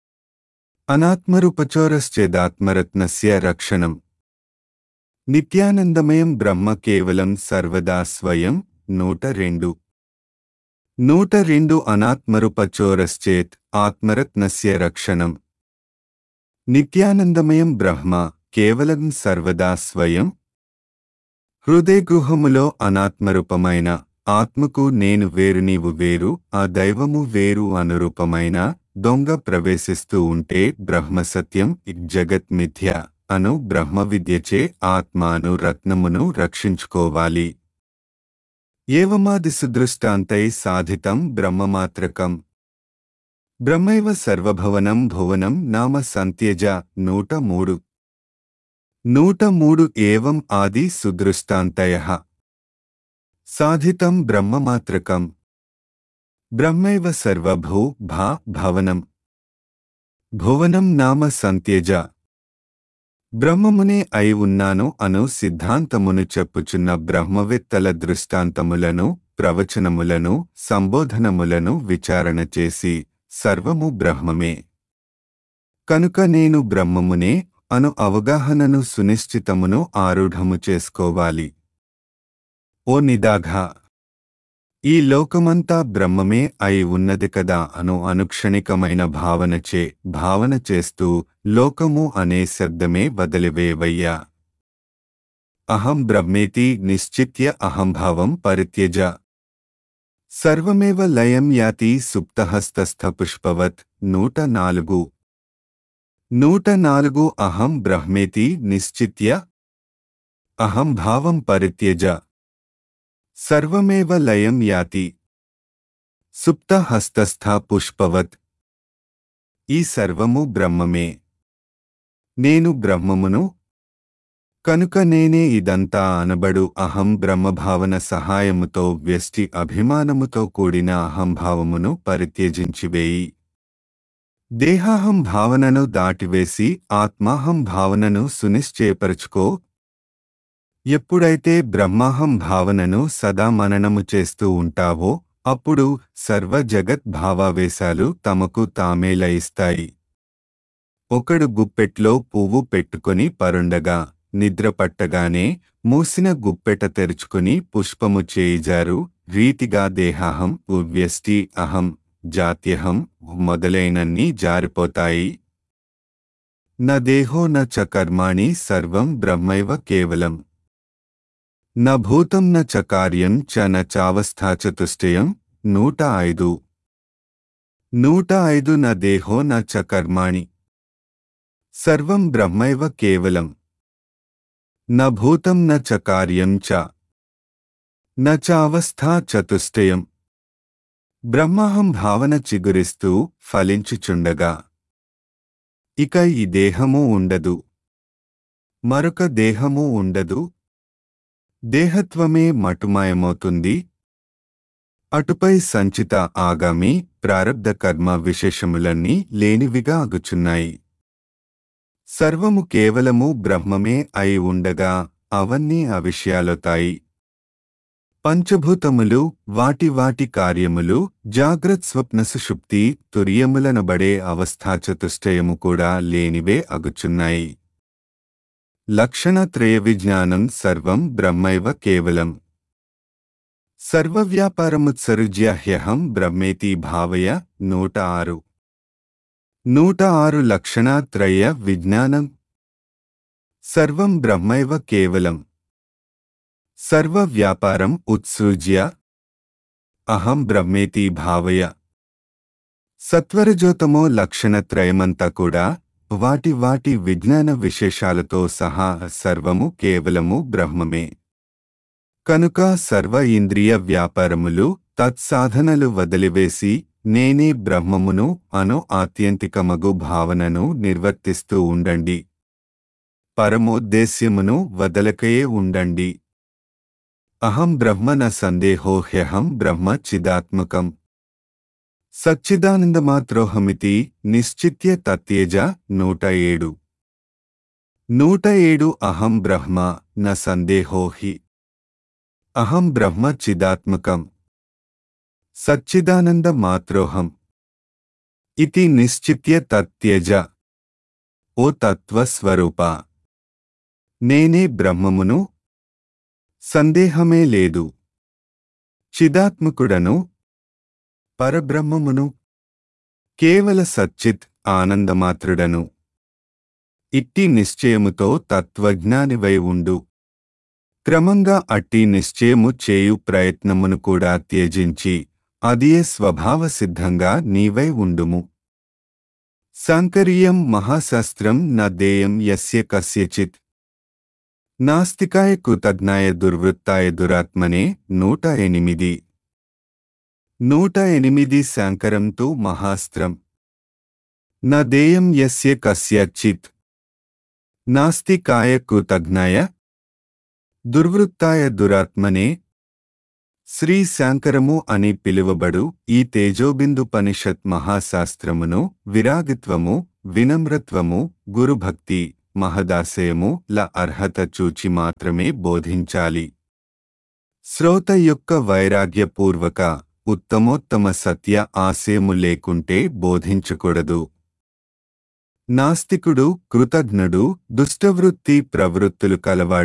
అనాత్మరూపచోరశ్చేదాత్మరత్నస్య రక్షణం నిత్యానందమయం బ్రహ్మ కేవలం సర్వదా స్వయం నూట రెండు నూట రెండు అనాత్మరూపచోరశ్చేత్ ఆత్మరత్నస్య రక్షణం నిత్యానందమయం బ్రహ్మ కేవలం సర్వదా స్వయం హృదయగృహములో అనాత్మరూపమైన ఆత్మకు నేను వేరు నీవు వేరు ఆ దైవము వేరు అనురూపమైన దొంగ ప్రవేశిస్తూ ఉంటే బ్రహ్మసత్యం జగత్ మిథ్య అను బ్రహ్మ విద్యచే ఆత్మాను రత్నమును రక్షించుకోవాలి ఏవమాది సుదృష్టాంతై సాధితం బ్రహ్మమాత్రకం బ్రహ్మైవ సర్వభవనం భువనం నామ సంత్యజ నూట మూడు నూట మూడు ఏవం ఆది సుదృష్టాంతయ సాధితం బ్రహ్మమాత్రకం బ్రహ్మైవ సర్వభూ భా భవనం భువనం నామ సంత్యజ బ్రహ్మమునే అయి ఉన్నాను అను సిద్ధాంతమును చెప్పుచున్న బ్రహ్మవేత్తల దృష్టాంతములను ప్రవచనములను సంబోధనములను విచారణ చేసి సర్వము బ్రహ్మమే కనుక నేను బ్రహ్మమునే అను అవగాహనను సునిశ్చితమును ఆరూఢము చేసుకోవాలి ఓ నిదాఘ ఈ లోకమంతా బ్రహ్మమే అయి ఉన్నది కదా అను అనుక్షణికమైన భావనచే భావన చేస్తూ లోకము అనే శబ్దమే వదిలివేవయ్యా అహం బ్రహ్మేతి నిశ్చిత్య అహంభావం పరిత్యజ సర్వమేవ లయం యాతి సుప్తహస్తస్థ పుష్పవత్ నూట నాలుగు నూట నాలుగు అహం బ్రహ్మేతి నిశ్చిత్య అహం భావం పరిత్యజ సర్వమేవ లయం యాతి సుప్త హస్తస్థ పుష్పవత్ ఈ సర్వము బ్రహ్మమే నేను బ్రహ్మమును కనుక నేనే ఇదంతా అనబడు అహం బ్రహ్మభావన సహాయముతో వ్యష్టి అభిమానముతో కూడిన అహంభావమును పరిత్యజించివేయి దేహాహం భావనను దాటివేసి ఆత్మాహం భావనను సునిశ్చయపరుచుకో ఎప్పుడైతే బ్రహ్మాహం భావనను సదా మననము చేస్తూ ఉంటావో అప్పుడు సర్వ జగత్ భావావేశాలు తమకు తామే లయిస్తాయి ఒకడు గుప్పెట్లో పువ్వు పెట్టుకొని పరుండగా నిద్ర పట్టగానే మూసిన గుప్పెట తెరుచుకుని పుష్పము చేయిజారు రీతిగా దేహాహం వ్యష్టి అహం జాత్యహం మొదలైనన్ని జారిపోతాయి న దేహో న చ కర్మాణి సర్వం బ్రహ్మైవ కేవలం న భూతం న చ కార్యం చ న చావస్థా చతుష్టయం నూట ఐదు నూట ఐదు న దేహో న చ కర్మాణి సర్వం బ్రహ్మైవ కేవలం న భూతం న చ కార్యం చ న చావస్థా చతుష్టయం బ్రహ్మాహం భావన చిగురిస్తూ ఫలించుచుండగా ఇక ఈ దేహము ఉండదు మరొక దేహము ఉండదు దేహత్వమే మటుమాయమవుతుంది అటుపై సంచిత ఆగామి ప్రారబ్ధ కర్మ విశేషములన్నీ లేనివిగా అగుచున్నాయి సర్వము కేవలము బ్రహ్మమే అయి ఉండగా అవన్నీ అవిషయాలతాయి పంచభూతములు వాటి వాటి కార్యములు జాగ్రత్ స్వప్న సుషుప్తి తురియములనబడే అవస్థాచతుష్టయము కూడా లేనివే అగుచున్నాయి లక్షణత్రయ విజ్ఞానం సర్వం బ్రహ్మైవ కేవలం సర్వవ్యాపారముత్సరుజ్య హ్యహం బ్రహ్మేతి భావయ నూట ఆరు నూట ఆరు లక్షణాత్రయ విజ్ఞానం సర్వం బ్రహ్మైవ కేవలం సర్వ వ్యాపారం ఉత్సృజ్య అహం బ్రహ్మేతి భావయ సత్వరజోతమో లక్షణత్రయమంతా కూడా వాటి వాటి విజ్ఞాన విశేషాలతో సహా సర్వము కేవలము బ్రహ్మమే కనుక సర్వ ఇంద్రియ వ్యాపారములు తత్సాధనలు వదిలివేసి నేనే బ్రహ్మమును అను ఆత్యంతికమగు భావనను నిర్వర్తిస్తూ ఉండండి పరమోద్దేశ్యమును వదలకయే ఉండండి అహం బ్రహ్మన సందేహో హ్యహం బ్రహ్మ చిదాత్మకం సచ్చిదానందమాత్రోహమితి నిశ్చిత్య తత్యేజ నూట ఏడు నూట ఏడు అహం బ్రహ్మ న సందేహో హి అహం బ్రహ్మ చిదాత్మకం సచ్చిదానంద మాత్రోహం ఇతి నిశ్చిత్య తత్యజ ఓ తత్వస్వరూప నేనే బ్రహ్మమును సందేహమే లేదు చిదాత్మకుడను పరబ్రహ్మమును కేవల సచ్చిత్ ఆనందమాత్రుడను ఇట్టి నిశ్చయముతో తత్వజ్ఞానివై ఉండు క్రమంగా అట్టి నిశ్చయము చేయు ప్రయత్నమును కూడా త్యజించి అదియే స్వభావసిద్ధంగా నీవై ఉండుము సాంకర్యం మహాశాస్త్రం న దేయం యస్య కస్యచిత్ నాస్తికాయ కృతజ్ఞాయ దుర్వృత్తాయ దురాత్మనే నూట ఎనిమిది నూట ఎనిమిది శాంకరం తు మహాస్త్రం న దేయం యస్య కస్యచిత్ నాస్తికాయ కృతజ్ఞాయ దుర్వృత్తాయ దురాత్మనే శ్రీ శాంకరము అని పిలువబడు ఈ తేజోబిందుపనిషత్ మహాశాస్త్రమును విరాగిత్వము వినమ్రత్వము గురుభక్తి మహదాశయము ల అర్హత చూచి మాత్రమే బోధించాలి శ్రోత యొక్క వైరాగ్యపూర్వక ఉత్తమోత్తమ సత్య ఆశయము లేకుంటే బోధించకూడదు నాస్తికుడు కృతజ్ఞుడు దుష్టవృత్తి ప్రవృత్తులు కలవాడు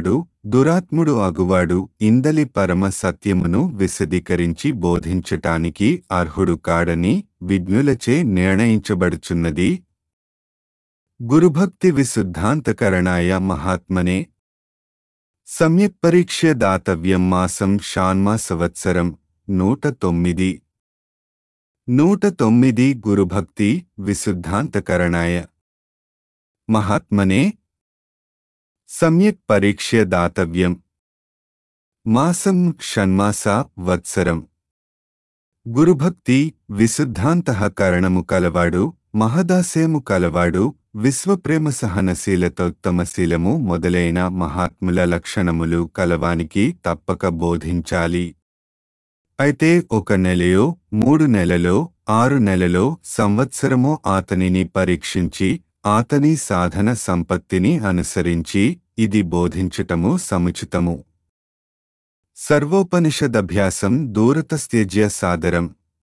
దురాత్ముడు అగువాడు ఇందలి పరమ సత్యమును విశదీకరించి బోధించటానికి అర్హుడు కాడని విజ్ఞులచే నిర్ణయించబడుచున్నది గురుభక్తి విశుద్ధాంతకరణాయ మహాత్మనే సమ్యక్ పరీక్ష దాతవ్యం మాసం షాన్మా సంవత్సరం నూట తొమ్మిది నూట తొమ్మిది గురుభక్తి విశుద్ధాంతకరణాయ మహాత్మనే సమ్యక్ పరీక్ష దాతవ్యం మాసం షణ్మాస వత్సరం గురుభక్తి విశుద్ధాంతఃకరణము కలవాడు మహదాశయము కలవాడు విశ్వప్రేమ సహనశీలతోత్తమశీలము మొదలైన మహాత్ముల లక్షణములు కలవానికి తప్పక బోధించాలి అయితే ఒక నెలయో మూడు నెలలో ఆరు నెలలో సంవత్సరమో అతనిని పరీక్షించి అతని సాధన సంపత్తిని అనుసరించి ఇది బోధించటము సముచితము సర్వోపనిషదభ్యాసం దూరతస్త్యజ్య సాదరం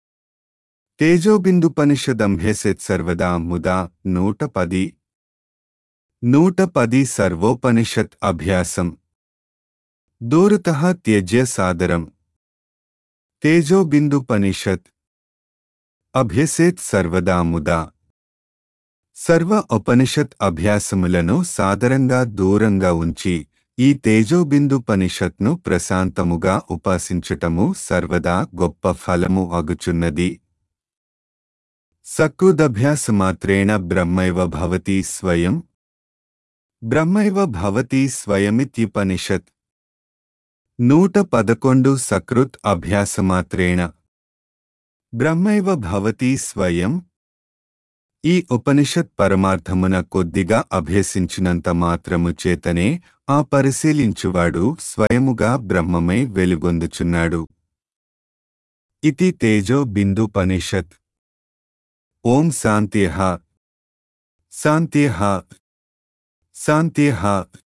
తేజోబిందుపనిషదంభ్యసెత్ సర్వదా ముదా నూట పది నూట పది సర్వోపనిషత్ అభ్యాసం దూరత త్యజ్య సాదరం తేజోబిందుపనిషత్ అభ్యసేత్ సర్వదా ముదా సర్వ ఉపనిషత్ అభ్యాసములను సాదరంగా దూరంగా ఉంచి ఈ తేజోబిందుపనిషత్ను ప్రశాంతముగా ఉపాసించటము సర్వదా గొప్ప ఫలము అగుచున్నది సకృదభ్యాసమాత్రేణ బ్రహ్మైవ భవతి స్వయం బ్రహ్మైవ భవతి స్వయమిత్యుపనిషత్ నూట పదకొండు సకృత్ అభ్యాసమాత్రేణ బ్రహ్మైవ భవతి స్వయం ఈ ఉపనిషత్ పరమార్థమున కొద్దిగా అభ్యసించినంత మాత్రము చేతనే ఆ పరిశీలించువాడు స్వయముగా బ్రహ్మమై వెలుగొందుచున్నాడు ఇతి తేజో బిందుపనిషత్ ఓం శాంత్యః శాంత్యః శాంత్యః